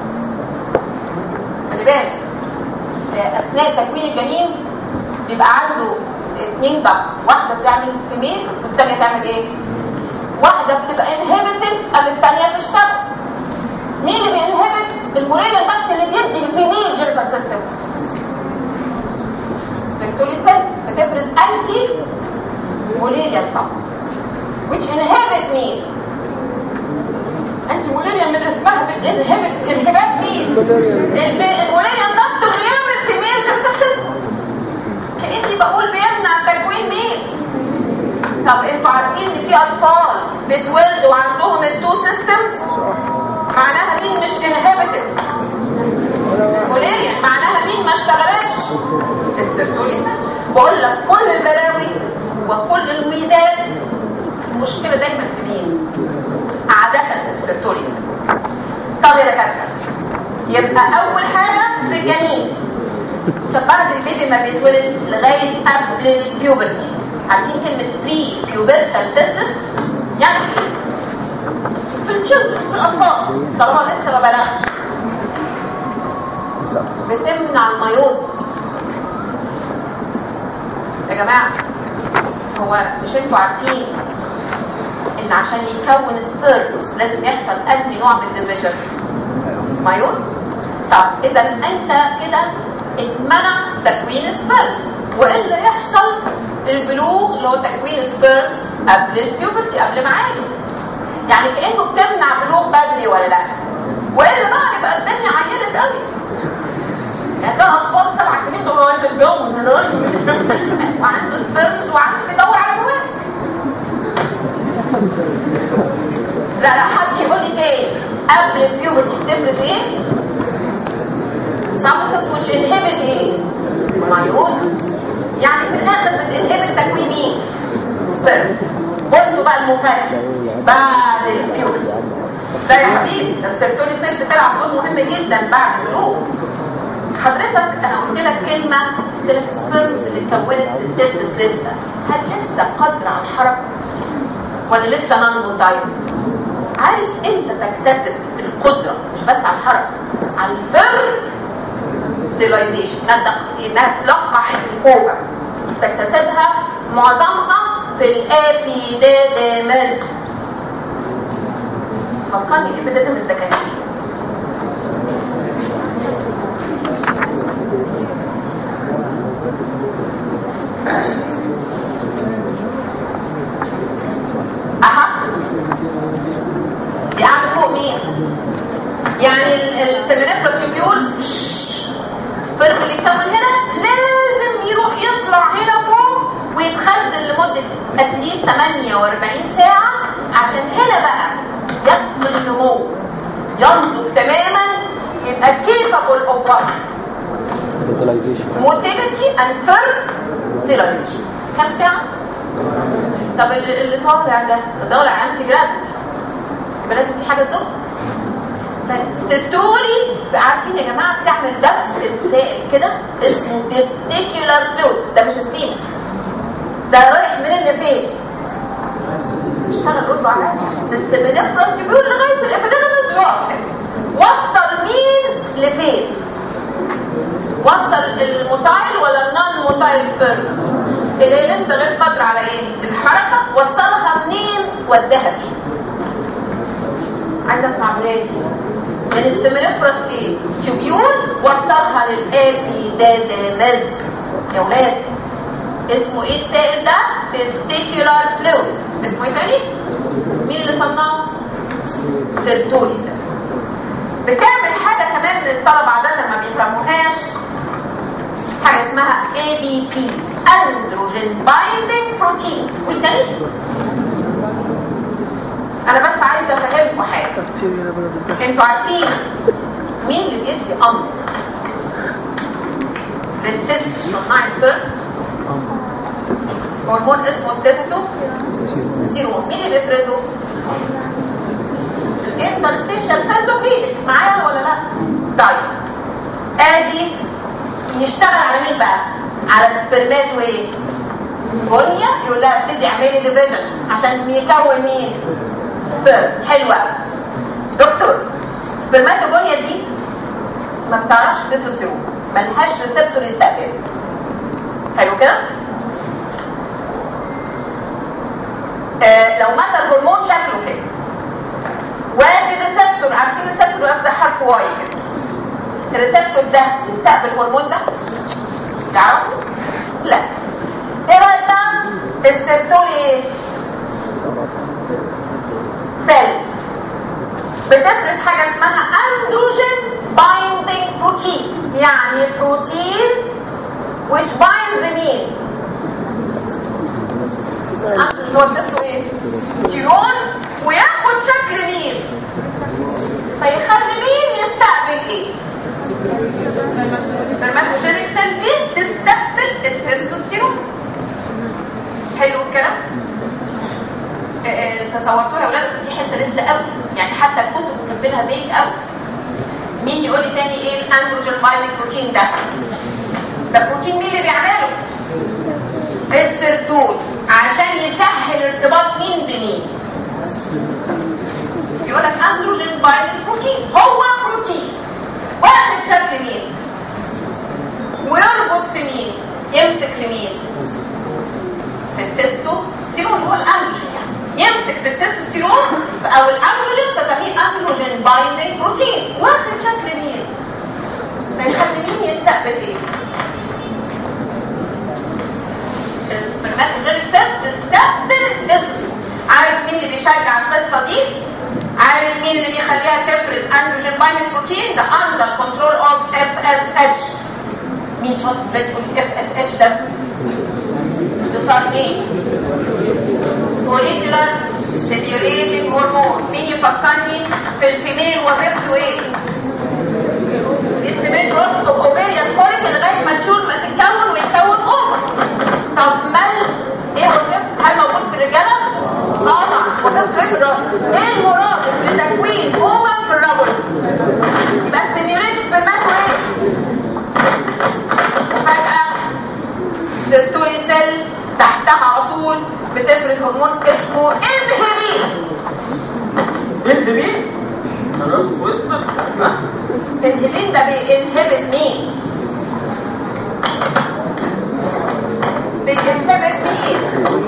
خلي بالك اثناء تكوين الجنين بيبقى عنده اثنين ضغط واحده بتعمل فيميل والثانيه تعمل ايه واحده بتبقى انهبيتد قبل الثانيه تشتغل مين اللي بينهبت الموليريان ضغط اللي بيدي الفيميل جينيتال سيستم السيرتوليسين بتفرز انتي موليريان سبستنس which inhibit مين انتي موليريان من اسمها بتنهبت انهبات مين الموليريان ضغط بيعمل فيميل جينيتال سيستم كاني بقول بيمنع تكوين مين طب انتوا عارفين ان في اطفال بيتولدوا عندهم التو سيستمز معناها مين مش انهبتد الموليريان معناها مين ما اشتغلتش السيرتوليسا بقول لك كل البلاوي وكل الميزات المشكله دايما في مين عاده السيرتوليسا طب يا دكاتره يبقى اول حاجه في الجنين طب بعد البيبي ما بيتولد لغايه قبل البيوبرتي عارفين كلمه بري بيوبرتال تستس يعني في ايه؟ في الشلدرن في الاطفال طالما لسه ما بلغش بتمنع الميوزس يا جماعه هو مش انتوا عارفين ان عشان يكون سبيرمز لازم يحصل انهي نوع من الديفيجن مايوزس طب اذا انت كده اتمنع تكوين سبيرمز وايه اللي يحصل البلوغ اللي هو تكوين سبيرمز قبل البيوبرتي قبل ميعاده يعني كانه بتمنع بلوغ بدري ولا لا والا بقى يبقى الدنيا عينت قوي يعني ده اطفال سبع سنين دول عايز يتجوز وعنده سبيرمز وعنده بيدور على جواز لا لا حد يقول لي تاني قبل البيوبرتي بتفرز ايه؟ substances which inhibit ايه؟ مايوزس يعني في الاخر بتنهبت تكوين مين؟ سبيرمز بصوا بقى المفاجأة بعد البيوبرتي ده يا حبيبي السيرتولي سيل بتلعب دور مهم جدا بعد البلوغ حضرتك انا قلت لك كلمه قلت لك السبيرمز اللي اتكونت في التستس لسه هل لسه قادره على الحركه؟ ولا لسه نون موتايل عارف امتى تكتسب القدره مش بس على الحركه على الفيرتيلايزيشن انها انها تلقح الاوفر تكتسبها معظمها في الابيديدمز فكرني الابيديدمز ده كان ايه اها دي قاعده فوق مين يعني السيمينيفرال تيبيولز سبرم اللي يتكون هنا لازم يروح يطلع هنا فوق ويتخزن لمده اتليست 48 ساعه عشان هنا بقى يكمل النمو ينضج تماما يبقى capable of what fertilization motility and fertilization كم ساعه طب اللي اللي طالع ده ده طالع انتي جراد يبقى لازم في حاجه تزق فالسيرتولي عارفين يا جماعه بتعمل دفء سائل كده اسمه تستيكولار فلويد ده مش السيمن ده رايح منين لفين؟ اشتغل ردوا عليا السيمينيفروس تيبيول لغايه الابيديدمس واحد وصل مين لفين؟ وصل الموتايل ولا النون موتايل سبيرمز اللي هي لسه غير قادره على ايه الحركه وصلها منين وداها فين عايزه اسمع ولادي من السيمينيفروس ايه تيوبيول وصلها للابيديدمز يا ولاد اسمه ايه السائل ده تستيكولار فلويد اسمه ايه تاني مين اللي صنعه سيرتولي سيل بتعمل حاجه كمان من الطلبه عاده ما بيفهموهاش حاجه اسمها اي بي بي اندروجين بايندينج بروتين والتاني انا بس عايزه افهمكم حاجه انتوا عارفين مين اللي بيدي امر للتست الصناعي سبيرمز هرمون اسمه التستو ستيرون مين اللي بيفرزه الانترستيشن سنسوكرينك معايا ولا لا طيب ادي يشتغل على مين بقى على سبرمات وايه جونيا يقول لها ابتدي اعملي ديفيجن عشان يكون مين سبيرمز حلوه دكتور سبرماتوجونيا دي ما بتعرفش تستوستيرون ملهاش ريسبتور يستقبل حلو كده آه لو مثلا هرمون شكله كده وادي الريسبتور عارفين الريسبتور ده حرف واي كده الريسبتور ده يستقبل الهرمون ده تعرفوا لا ايه رايك بقى السيرتولي ايه سيل بتفرز حاجه اسمها اندروجين بايندينج بروتين يعني بروتين which binds لمين اللي هو اسمه ايه ستيرون وياخد شكل مين فيخلي مين يستقبل ايه سبرماتوجينيك سيل دي تستقبل التستوستيرون حلو الكلام آه، آه، تصورتوها يا ولاد بس دي حته لسه قوي يعني حتى الكتب مكتبينها بيج قوي مين يقول لي تاني ايه الاندروجين بايندينج بروتين ده ده بروتين مين اللي بيعمله السيرتول عشان يسهل ارتباط مين بمين يقول لك اندروجين بايندينج بروتين هو بروتين واخد شكل مين ويربط في مين يمسك في مين في التستوستيرون هو الاندروجين يعني يمسك في التستوستيرون او الاندروجين فسميه اندروجين بايندينج بروتين واخد شكل مين فيخلي مين يستقبل ايه السبرماتوجينيك سيلز تستقبل التستوستيرون عارف مين اللي بيشجع القصه دي عارف مين اللي بيخليها تفرز اندروجين بايندينج بروتين ده اندر كنترول اوف اف اس اتش مين شاطر بتقول اف اس اتش ده اختصار ايه فوليكولار ستيميوليتنج هرمون مين يفكرني في الفيميل وظيفته ايه يستمر جروث اوف اوفيريان فوليكل لغايه ما تشول ما تتكون ويتكون اوفر طب مال ايه وظيفته هل موجود في الرجاله طبعا وظيفته ايه في الراجل ايه المراد لتكوين اوفر في الرجل يبقى ستيميوليت سبرماتو ايه وفجاه سيرتولي سيل تحتها على طول بتفرز هرمون اسمه انهبيتور الهبين خلاص وصلت ها؟ الهبين ده بينهبت مين بينهبت مين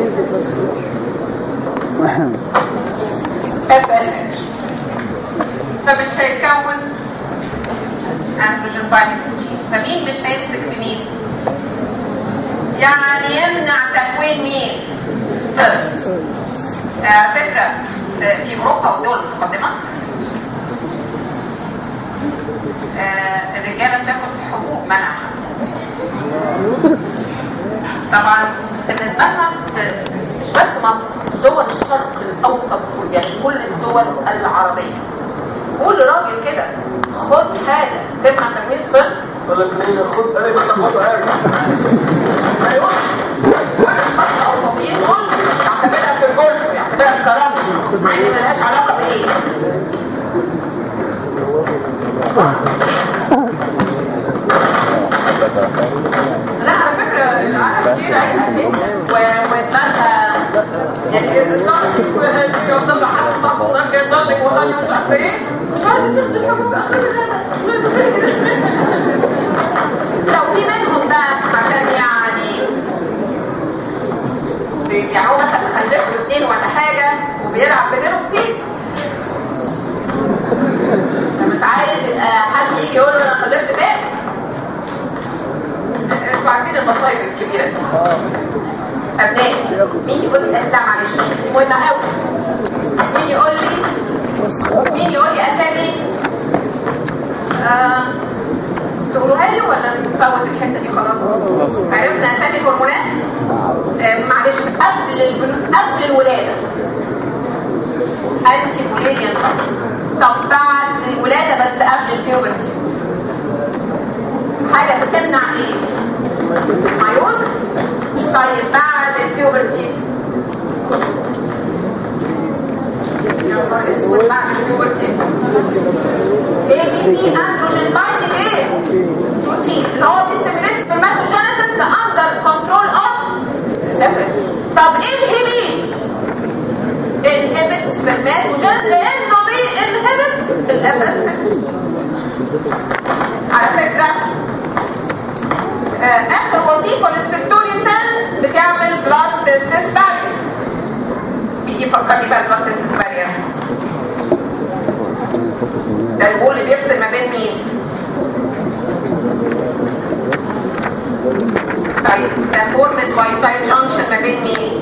اف اس اتش فمش هيتكون اندروجين بايند فمين مش هيمسك في مين يعني يمنع تكوين مين سبيرمز على فكره آه، في اوروبا ودول متقدمه آه، الرجاله بتاخد حبوب منع طبعا بالنسبه لنا في- مش بس مصر دول الشرق الاوسط كله يعني كل الدول العربيه قول لراجل كده خد حاجه تمنع تكوين سبيرمز ولا كلنا خد انا بقى خد حاجه ايوه الشرق الاوسطيين دول يعتبرها في الجولف يعتبرها في كرامه مع ان ملهاش علاقه بايه لا على فكرة العالم كتير أي ودماغها يعني الضغط يفضل حسب وضغط يضل وهل مش عارفة ايه مش عارفة لو في منهم بقى عشان يعني يعني هو مثلا خلف له اثنين ولا حاجة وبيلعب بدينه كتير مش عايز يبقى حد يجي يقول له انا خلفت تاني انتوا عارفين المصايب الكبيره دي ابنائي مين يقول لي لا معلش مهمه قوي مين يقول لي مين يقول لي اسامي آه... تقولوها لي ولا نفوت الحته دي خلاص عرفنا اسامي الهرمونات آه معلش قبل البلو... قبل الولاده انتي بوليريان طب بعد الولاده بس قبل البيوبرتي حاجه بتمنع ايه مايوزس طيب بعد البيوبرتي يا نهار اسود بعد البيوبرتي ايه في دي اندروجين بايندنج ايه بروتين اللي هو بيستمريت سبرماتوجينيسيس ده اندر كنترول اوف طب ايه الهيبين انهبت سبرماتوجين لانه بينهبت الاساس على فكره آه، اخر وظيفه للسيرتوري سيل بتعمل بلاد سيس بارير بيجي يفكرني بقى البلاد سيس بارير ده البول اللي بيفصل ما بين مين طيب ده فورمد باي تايم جانكشن ما بين مين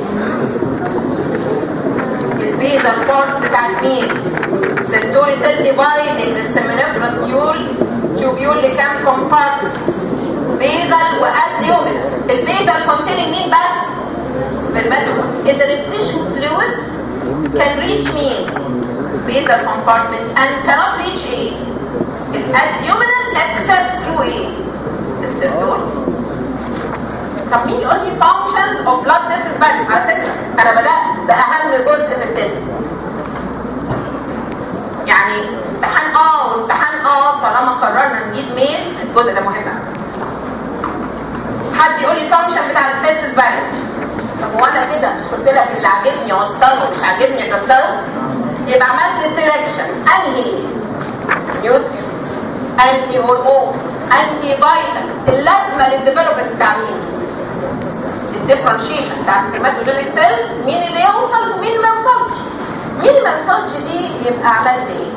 البيزا البارت بتاع الميز سيرتوري سيل ديفايد في السيمينيفرس تيول تيوبيول لكام كومبارتمنت بيزل وادليومين البيزل containing مين بس spermatogen اذا التيشو fluid can reach مين basal compartment and cannot reach ايه الادليومينال except through ايه السيرتول طب مين يقول لي functions of blood testis body على فكره انا بدات باهم جزء في التست يعني امتحان اه وامتحان اه طالما قررنا نجيب مين الجزء ده مهم قوي حد يقول لي فانكشن بتاع التستس باري طب هو انا كده مش قلت لك اللي عاجبني اوصله مش عاجبني اكسره يبقى عملت سيلكشن انهي نيوترينز انتي هرمون انتي فيتامينز اللازمه للديفلوبمنت بتاع مين الديفرنشيشن بتاع سبرماتوجينيك سيلز مين اللي يوصل ومين اللي ما يوصلش مين اللي ما يوصلش دي يبقى عملت ايه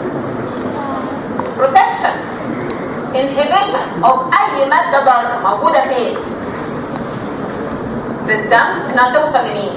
بروتكشن inhibition of اي مادة ضارة موجودة فين في الدم انها توصل لمين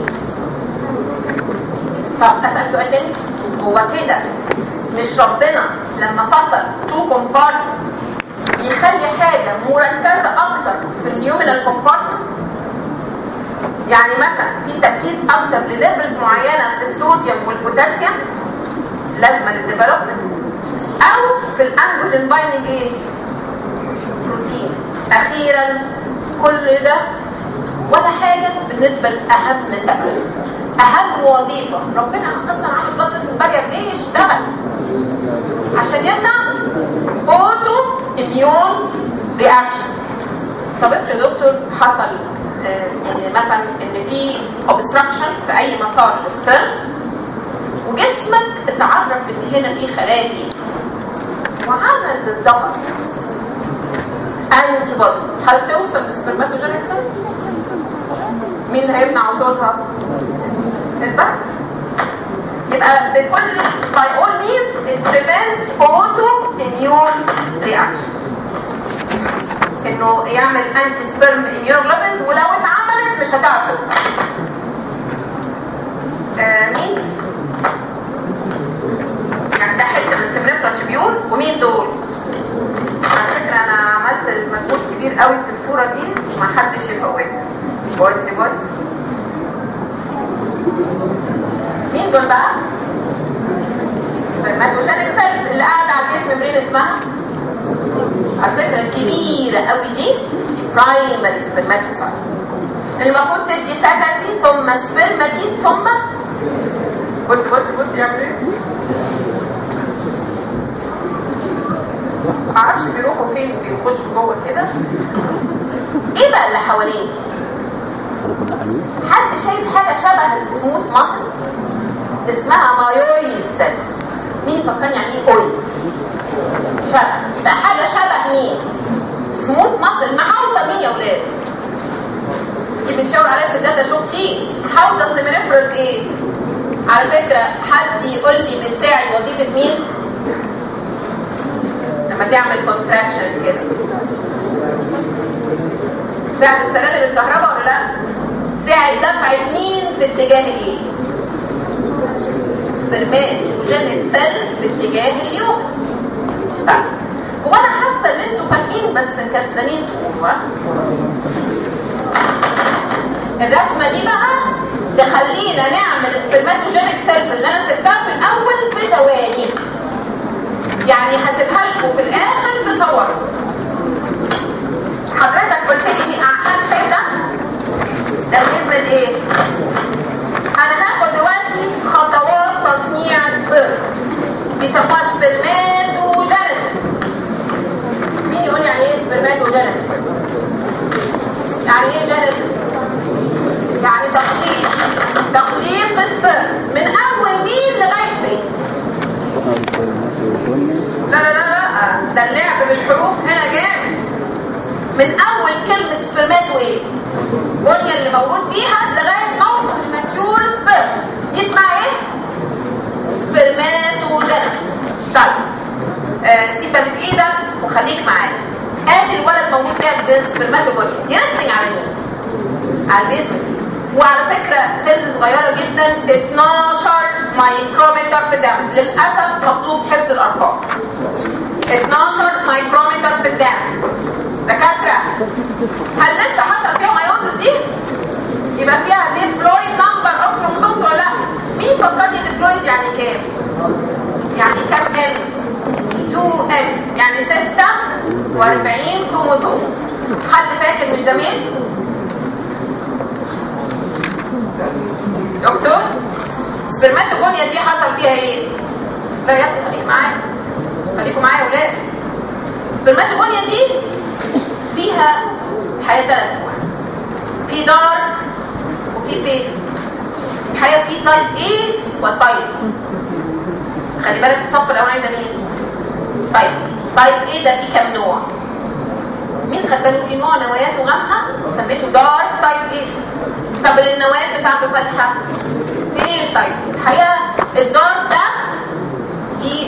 طب اسأل سؤال تاني هو كده مش ربنا لما فصل تو كومبارتمنتس يخلي حاجة مركزة اكتر في النيومينال كومبارتمنت يعني مثلا في تركيز اكتر لليفلز معينة في الصوديوم والبوتاسيوم لازمة للديفلوبمنت او في الاندروجين بايندنج ايه بروتين اخيرا كل ده ولا حاجه بالنسبه لاهم سبب اهم وظيفه ربنا اصلا عامل بطس البرير ليه يشتغل عشان يمنع اوتو اميون رياكشن طب افرض يا دكتور حصل آه، يعني مثلا ان في اوبستراكشن في اي مسار السبيرمز وجسمك اتعرف البنات دي وعمل ضدها انتي بوديز هل توصل للسبرماتوجينيك سيلز؟ مين اللي هيمنع وصولها؟ البنك يبقى بكل by all means it prevents auto immune reaction انه يعمل انتي سبرم immunoglobulins ولو اتعملت مش هتعرف توصل آه مين؟ يعني ده حته من السمنات تريبيون ومين دول؟ على فكره انا عملت مجهود كبير قوي في الصوره دي ما حدش يفوتها بص بص مين دول بقى؟ سبرماتوجينيك سيلز اللي قاعده على الجسم ممبرين اسمها على فكره الكبيره قوي دي برايمري سبرماتوسايتس المفروض تدي سكندري ثم سبرماتيد ثم بص بص بص يعمل ايه؟ معرفش بيروحوا فين بيخشوا جوه كده ايه بقى اللي حوالين دي؟ كنا حلوين حد شايف حاجه شبه السموث ماسلز اسمها مايويد سيلز مين يفكرني يعني ايه اويل شبه يبقى حاجه شبه مين سموث ماسل محاوطه مين يا ولاد دي بنشاور عليها في الداتا شو كتير محاوطه سيمينيفرس ايه على فكره حد يقول لي بتساعد وظيفه مين لما تعمل كونتراكشن كده ساعد السلالم الكهرباء ولا لا ساعد دفعة مين في اتجاه ايه سبرماتوجينيك سيلز في اتجاه اليوم طيب هو انا حاسه ان انتوا فاهمين بس كسلانين تقولوا الرسمه دي بقى تخلينا نعمل سبرماتوجينيك سيلز اللي انا سبتها في الاول في ثواني يعني هسيبها لكم في الاخر تصوروا حضرتك قلت لي حد شايف ده؟ ده بالنسبه لايه؟ انا هاخد دلوقتي خطوات تصنيع سبرم بيسموها سبرماتوجينيسيس مين يقول يعني ايه سبرماتوجينيسيس؟ يعني ايه جينيسيس؟ يعني تخليق تخليق سبرمز من اول مين لغايه فين؟ لا لا لا لا ده اللعب بالحروف هنا جامد من اول كلمة سبرمات وايه البنية اللي موجود فيها لغاية ما اوصل للماتيور سبرم دي اسمها ايه سبرماتوجينيس طيب آه سيب اللي في ايدك وخليك معايا ادي الولد موجود فيها سبرماتوجونيا دي ريستنج على مين على البيزمنت وعلى فكرة سيلز صغيرة جدا 12 مايكرومتر في الدم للأسف مطلوب حفظ الأرقام 12 مايكرومتر في الدم دكاترة هل لسه حصل فيها مايوزس دي؟ يبقى فيها دي الفلويد نمبر اوف كروموسومز ولا لا؟ مين فكرني الفلويد يعني كام؟ يعني كام ان؟ 2 ان يعني 46 كروموسوم حد فاكر مش ده مين؟ دكتور سبرماتوجونيا دي حصل فيها ايه؟ لا يا ابني خليك معايا خليكم معايا يا ولاد سبرماتوجونيا دي فيها الحقيقه ثلاث انواع في دارك وفي بيل الحقيقه في تايب A وتايب خلي بالك الصف الاولاني ده مين طيب تايب A ده فيه كام نوع مين خد باله في نوع نواياته غامقه سميته دارك تايب A طب النوايا بتاعته فاتحه فين التايب الحقيقه الدارك ده دي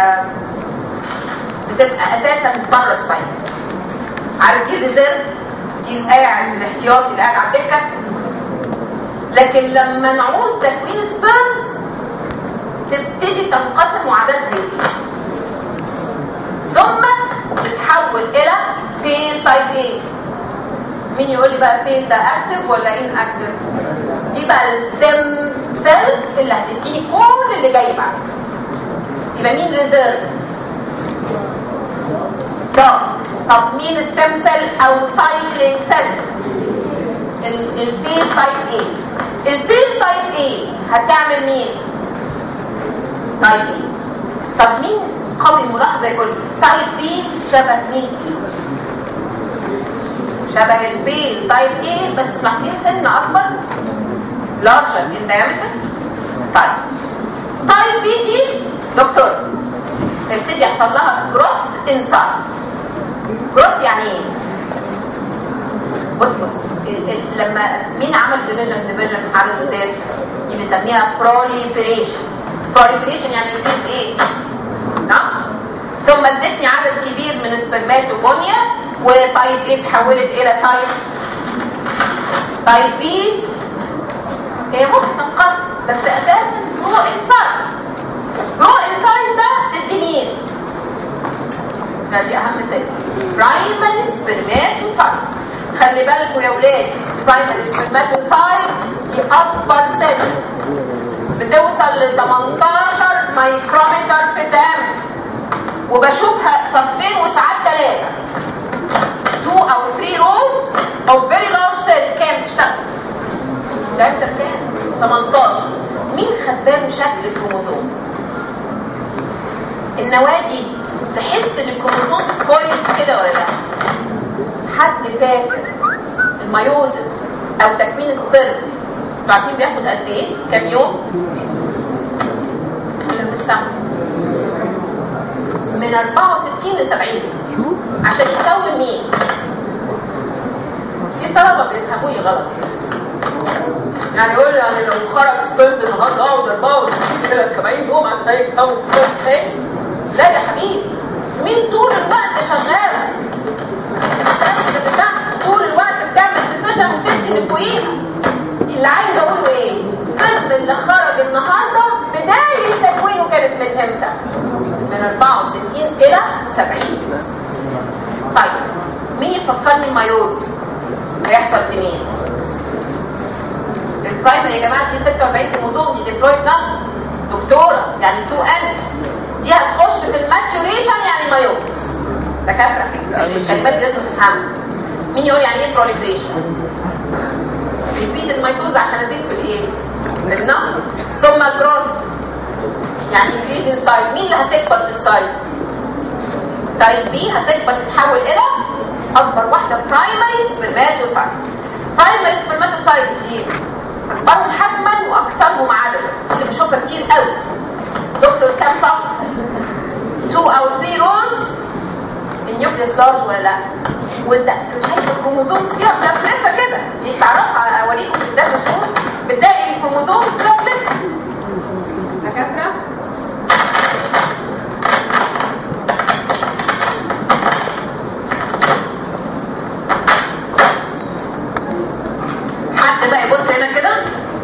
بتبقى اساسا بره السايت عارف دي الريزيرف دي القاعد الاحتياطي اللي قاعد على الدكه لكن لما نعوز تكوين سبيرمز تبتدي تنقسم وعددها يزيد ثم تتحول الى فين تايب ايه مين يقول لي بقى فين ده اكتف ولا ان اكتف دي بقى الستيم سيلز اللي هتديني كل اللي جاي بعد يبقى مين ريزيرف ده طب مين ستيم سيل او سايكلينج سيلز البيل تايب ايه البيل تايب ايه هتعمل مين تايب ايه طب مين قوي ملاحظه يقول لي تايب بي شبه مين فيه شبه البيل تايب ايه بس محتاجين سن اكبر larger in diameter طيب تايب بي دي دكتور فيبتدي يحصل لها جروث ان سايز جروث يعني ايه بص بص ال- ال- لما مين عمل ديفيجن ديفيجن عدد زاد دي بنسميها بروليفريشن بروليفريشن يعني اديت ايه نعم ثم ادتني عدد كبير من السبرماتوجونيا وتايب ايه اتحولت الى تايب تايب بي هي ممكن تنقسم بس اساسا هو انسايز هو انسايز ده تدي مين دي اهم سنه برايمري سبرماتوسايت خلي بالكم يا ولاد برايمري سبرماتوسايت دي اكبر سنه بتوصل ل 18 مايكرومتر في الدم وبشوفها صفين وساعات ثلاثه 2 او 3 روز او فيري لارج سيل كام بتشتغل؟ دايمتر كام؟ 18 مين خباله شكل الكروموزومز؟ النوادي تحس ان الكروموزوم سبويل كده ولا لا حد فاكر الميوزس او تكوين السبرم انتوا عارفين بياخد قد ايه كام يوم ولا بنستعمل من 64 ل 70 عشان يكون مين في طلبه بيفهموني غلط يعني يقول لي يعني لو خرج سبيرمز النهارده اه 64 كده 70 يوم عشان يتكون سبيرمز تاني لا يا حبيبي مين طول الوقت شغال بتاعك طول الوقت بتعمل ديفيجن وتدي لفوقيها اللي عايز اقوله ايه السبرم اللي خرج النهارده بدايه تكوينه كانت من امتى من 64 الى 70 طيب مين يفكرني الميوزس هيحصل في مين البرايمر يا جماعه دي 46 كروموزوم دي ديبلويد نمبر دكتوره يعني 2 ان دي هتخش في الماتوريشن يعني مايوزس دكاتره الكلمات لازم تفهمها مين يقول يعني ايه بروليفريشن ريبيت الميتوز عشان ازيد في الايه في النمبر ثم جروث يعني انكريز ان سايز مين اللي هتكبر بالسايز تايب بي هتكبر تتحول الى اكبر واحده برايمري سبرماتوسايت برايمري سبرماتوسايت دي اكبرهم حجما واكثرهم عددا اللي بشوفها كتير قوي دكتور كام صف 2 او 3 روز النيوكليس لارج ولا لا وده شايف الكروموزومز فيها ملفلفه كده دي تعرفها اوريكم في الداتا شو بتلاقي الكروموزومز ملفلفه دكاتره حد بقى يبص هنا كده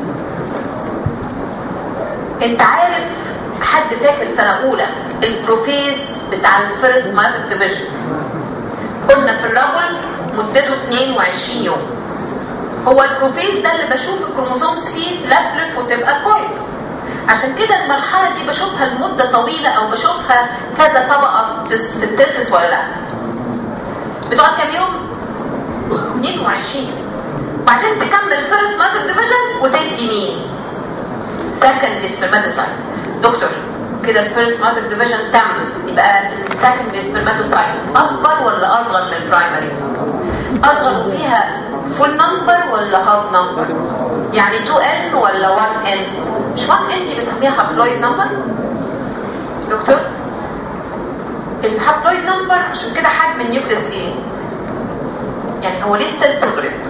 انت عارف حد فاكر سنه اولى البروفيز بتاع الفيرست مايتر ديفيجن قلنا في الرجل مدته 22 يوم هو البروفيز ده اللي بشوف الكروموسومز فيه تلفلف وتبقى كويس عشان كده المرحلة دي بشوفها لمدة طويلة او بشوفها كذا طبقة في في التستس ولا لا بتقعد كام يوم؟ 22 بعدين تكمل فيرست ماتر ديفيجن وتدي مين؟ سكند سبرماتوسايت دكتور كده الفيرست ماتر ديفيجن تم يبقى السكند سبرماتوسايت اكبر ولا اصغر من البرايمري؟ اصغر وفيها فول نمبر ولا هاف نمبر؟ يعني 2 ان ولا 1 ان؟ مش 1 ان دي بسميها هابلويد نمبر؟ دكتور الهابلويد نمبر عشان كده حجم النيوكليس ايه؟ يعني هو ليه السيل صغرت؟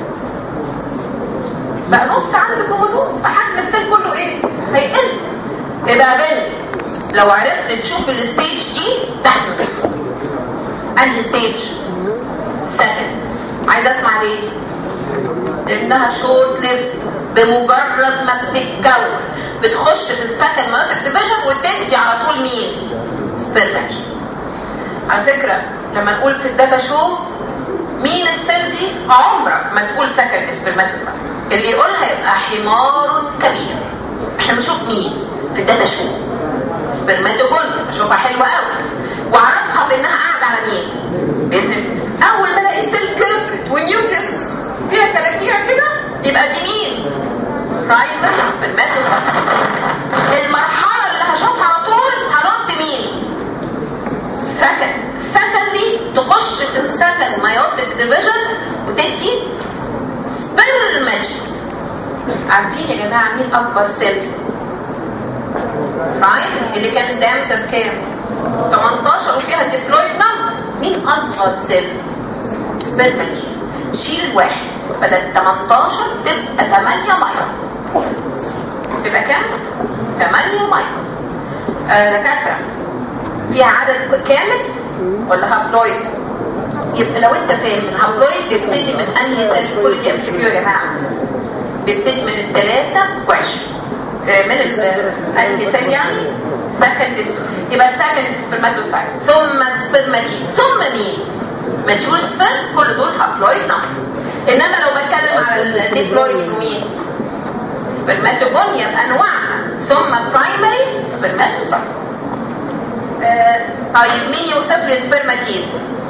بقى نص عدد الكروموسومز فحجم السيل كله ايه؟ هيقل يبقى بني لو عرفت تشوف الستيج دي تحت الميكروسكوب انهي ستيج؟ سكند عايز اسمع ليه؟ لانها شورت ليفت بمجرد ما بتتكون بتخش في السكند مايوتيك ديفيجن وتدي على طول مين؟ سبرماتي على فكره لما نقول في الداتا شو مين السيل دي عمرك ما تقول سكند سبرماتوسايت اللي يقولها يبقى حمار كبير احنا بنشوف مين في الداتا شو سبرماتوجون بشوفها حلوه قوي واعرفها بانها قاعده على مين باسم اول ما الاقي السيل كبرت والنيوكليس فيها كلاكيع كده يبقى دي مين برايمري سبرماتوسايت المرحله اللي هشوفها على طول هنط مين سكند سكندلي تخش في السكند مايوتيك ديفيجن وتدي سبرماتيد عارفين يا جماعه مين اكبر سيل رايت اللي كان دامتر كام 18 وفيها الديبلويد نمبر مين اصغر سيل سبرماتين شيل الواحد بدل 18 تبقى 8 مايكرون تبقى كام 8 مايكرون آه دكاتره فيها عدد كامل ولا هابلويد يبقى لو انت فاهم الهابلويد بيبتدي من انهي سيل كل دي ام سي كيو يا جماعه بيبتدي من الثلاثة وعشرين من الانهي يعني سكند يبقى سكند سبرماتوسايت ثم سبرماتين ثم مين؟ ماتيور سبرم كل دول هابلويد نمبر انما لو بتكلم على الديبلويد مين؟ سبرماتوجونيا بانواعها ثم برايمري سبرماتوسايتس آه طيب مين يوصف لي سبرماتين؟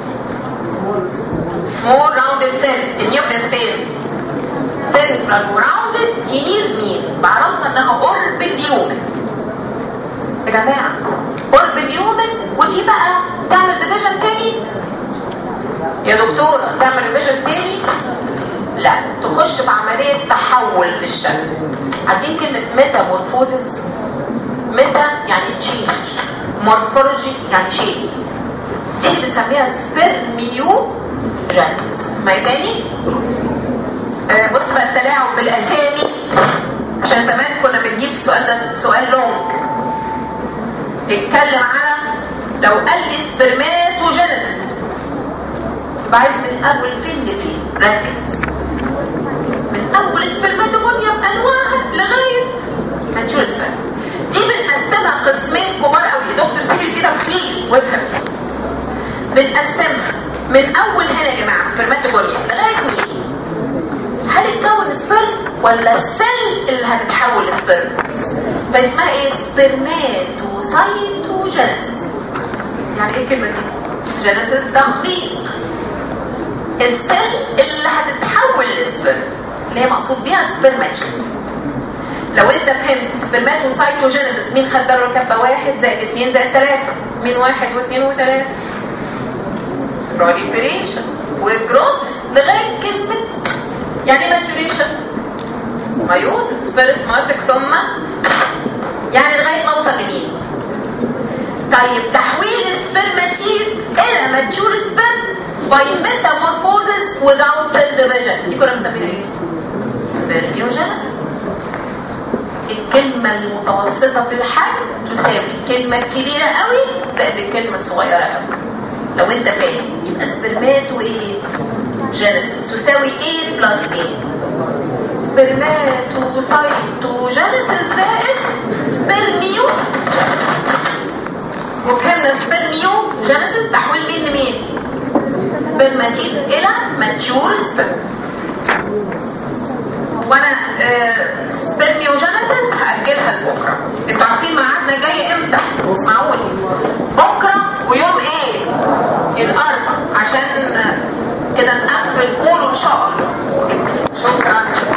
سمول راوندد سيل النيوكليس فين؟ سنترال وراوندد تنير مين بعرفها انها قرب اليومن يا جماعه قرب اليومن ودي بقى تعمل ديفيجن تاني يا دكتوره تعمل ديفيجن تاني لا تخش بعمليه تحول في الشكل عارفين كلمه ميتامورفوزس ميتا يعني تشينج مورفولوجي يعني شيء دي اللي بنسميها سبرميو جانسس اسمها ايه تاني؟ بص بقى التلاعب بالاسامي عشان زمان كنا بنجيب السؤال ده سؤال لونج بيتكلم على لو قال لي سبرماتوجينيسيس يبقى عايز من اول فين لفين ركز من اول سبرماتوجونيا بانواعها لغايه ماتشور سبرم دي بنقسمها قسمين كبار قوي دكتور سيبي في ده بليز وافهم بنقسمها من اول هنا يا جماعه سبرماتوجونيا لغايه مين هل اتكون سبرم ولا السيل اللي هتتحول لسبرم فاسمها ايه سبرماتوسايتوجينيسيس يعني ايه الكلمه دي جينيسيس تخليق السيل اللي هتتحول لسبرم اللي هي مقصود بيها سبرماتين لو انت فهمت سبرماتوسايتوجينيسيس مين خد باله كبه واحد زائد اثنين زائد ثلاثه مين واحد واثنين وثلاثه proliferation وجروث لغايه كلمه يعني ماتوريشن مايوزس فيرست مارتك ثم يعني لغايه ما اوصل لمين طيب تحويل السبرماتيد الى ماتشور سبرم باي ميتامورفوزس without cell division دي كنا بنسميها ايه؟ سبرميوجينيسيس الكلمة المتوسطة في الحجم تساوي الكلمة الكبيرة قوي زائد الكلمة الصغيرة قوي لو انت فاهم يبقى سبرماتو ايه؟ جينيسيس تساوي 8 بلس 8 سبرماتوسايتوجينيسيس زائد سبرميو وفهمنا سبرميو جينيسيس تحويل مين لمين؟ سبرماتيد الى ماتشور سبرم وانا آه سبرميوجينيسيس هاجلها لبكره انتوا عارفين ميعادنا جاي امتى؟ اسمعوني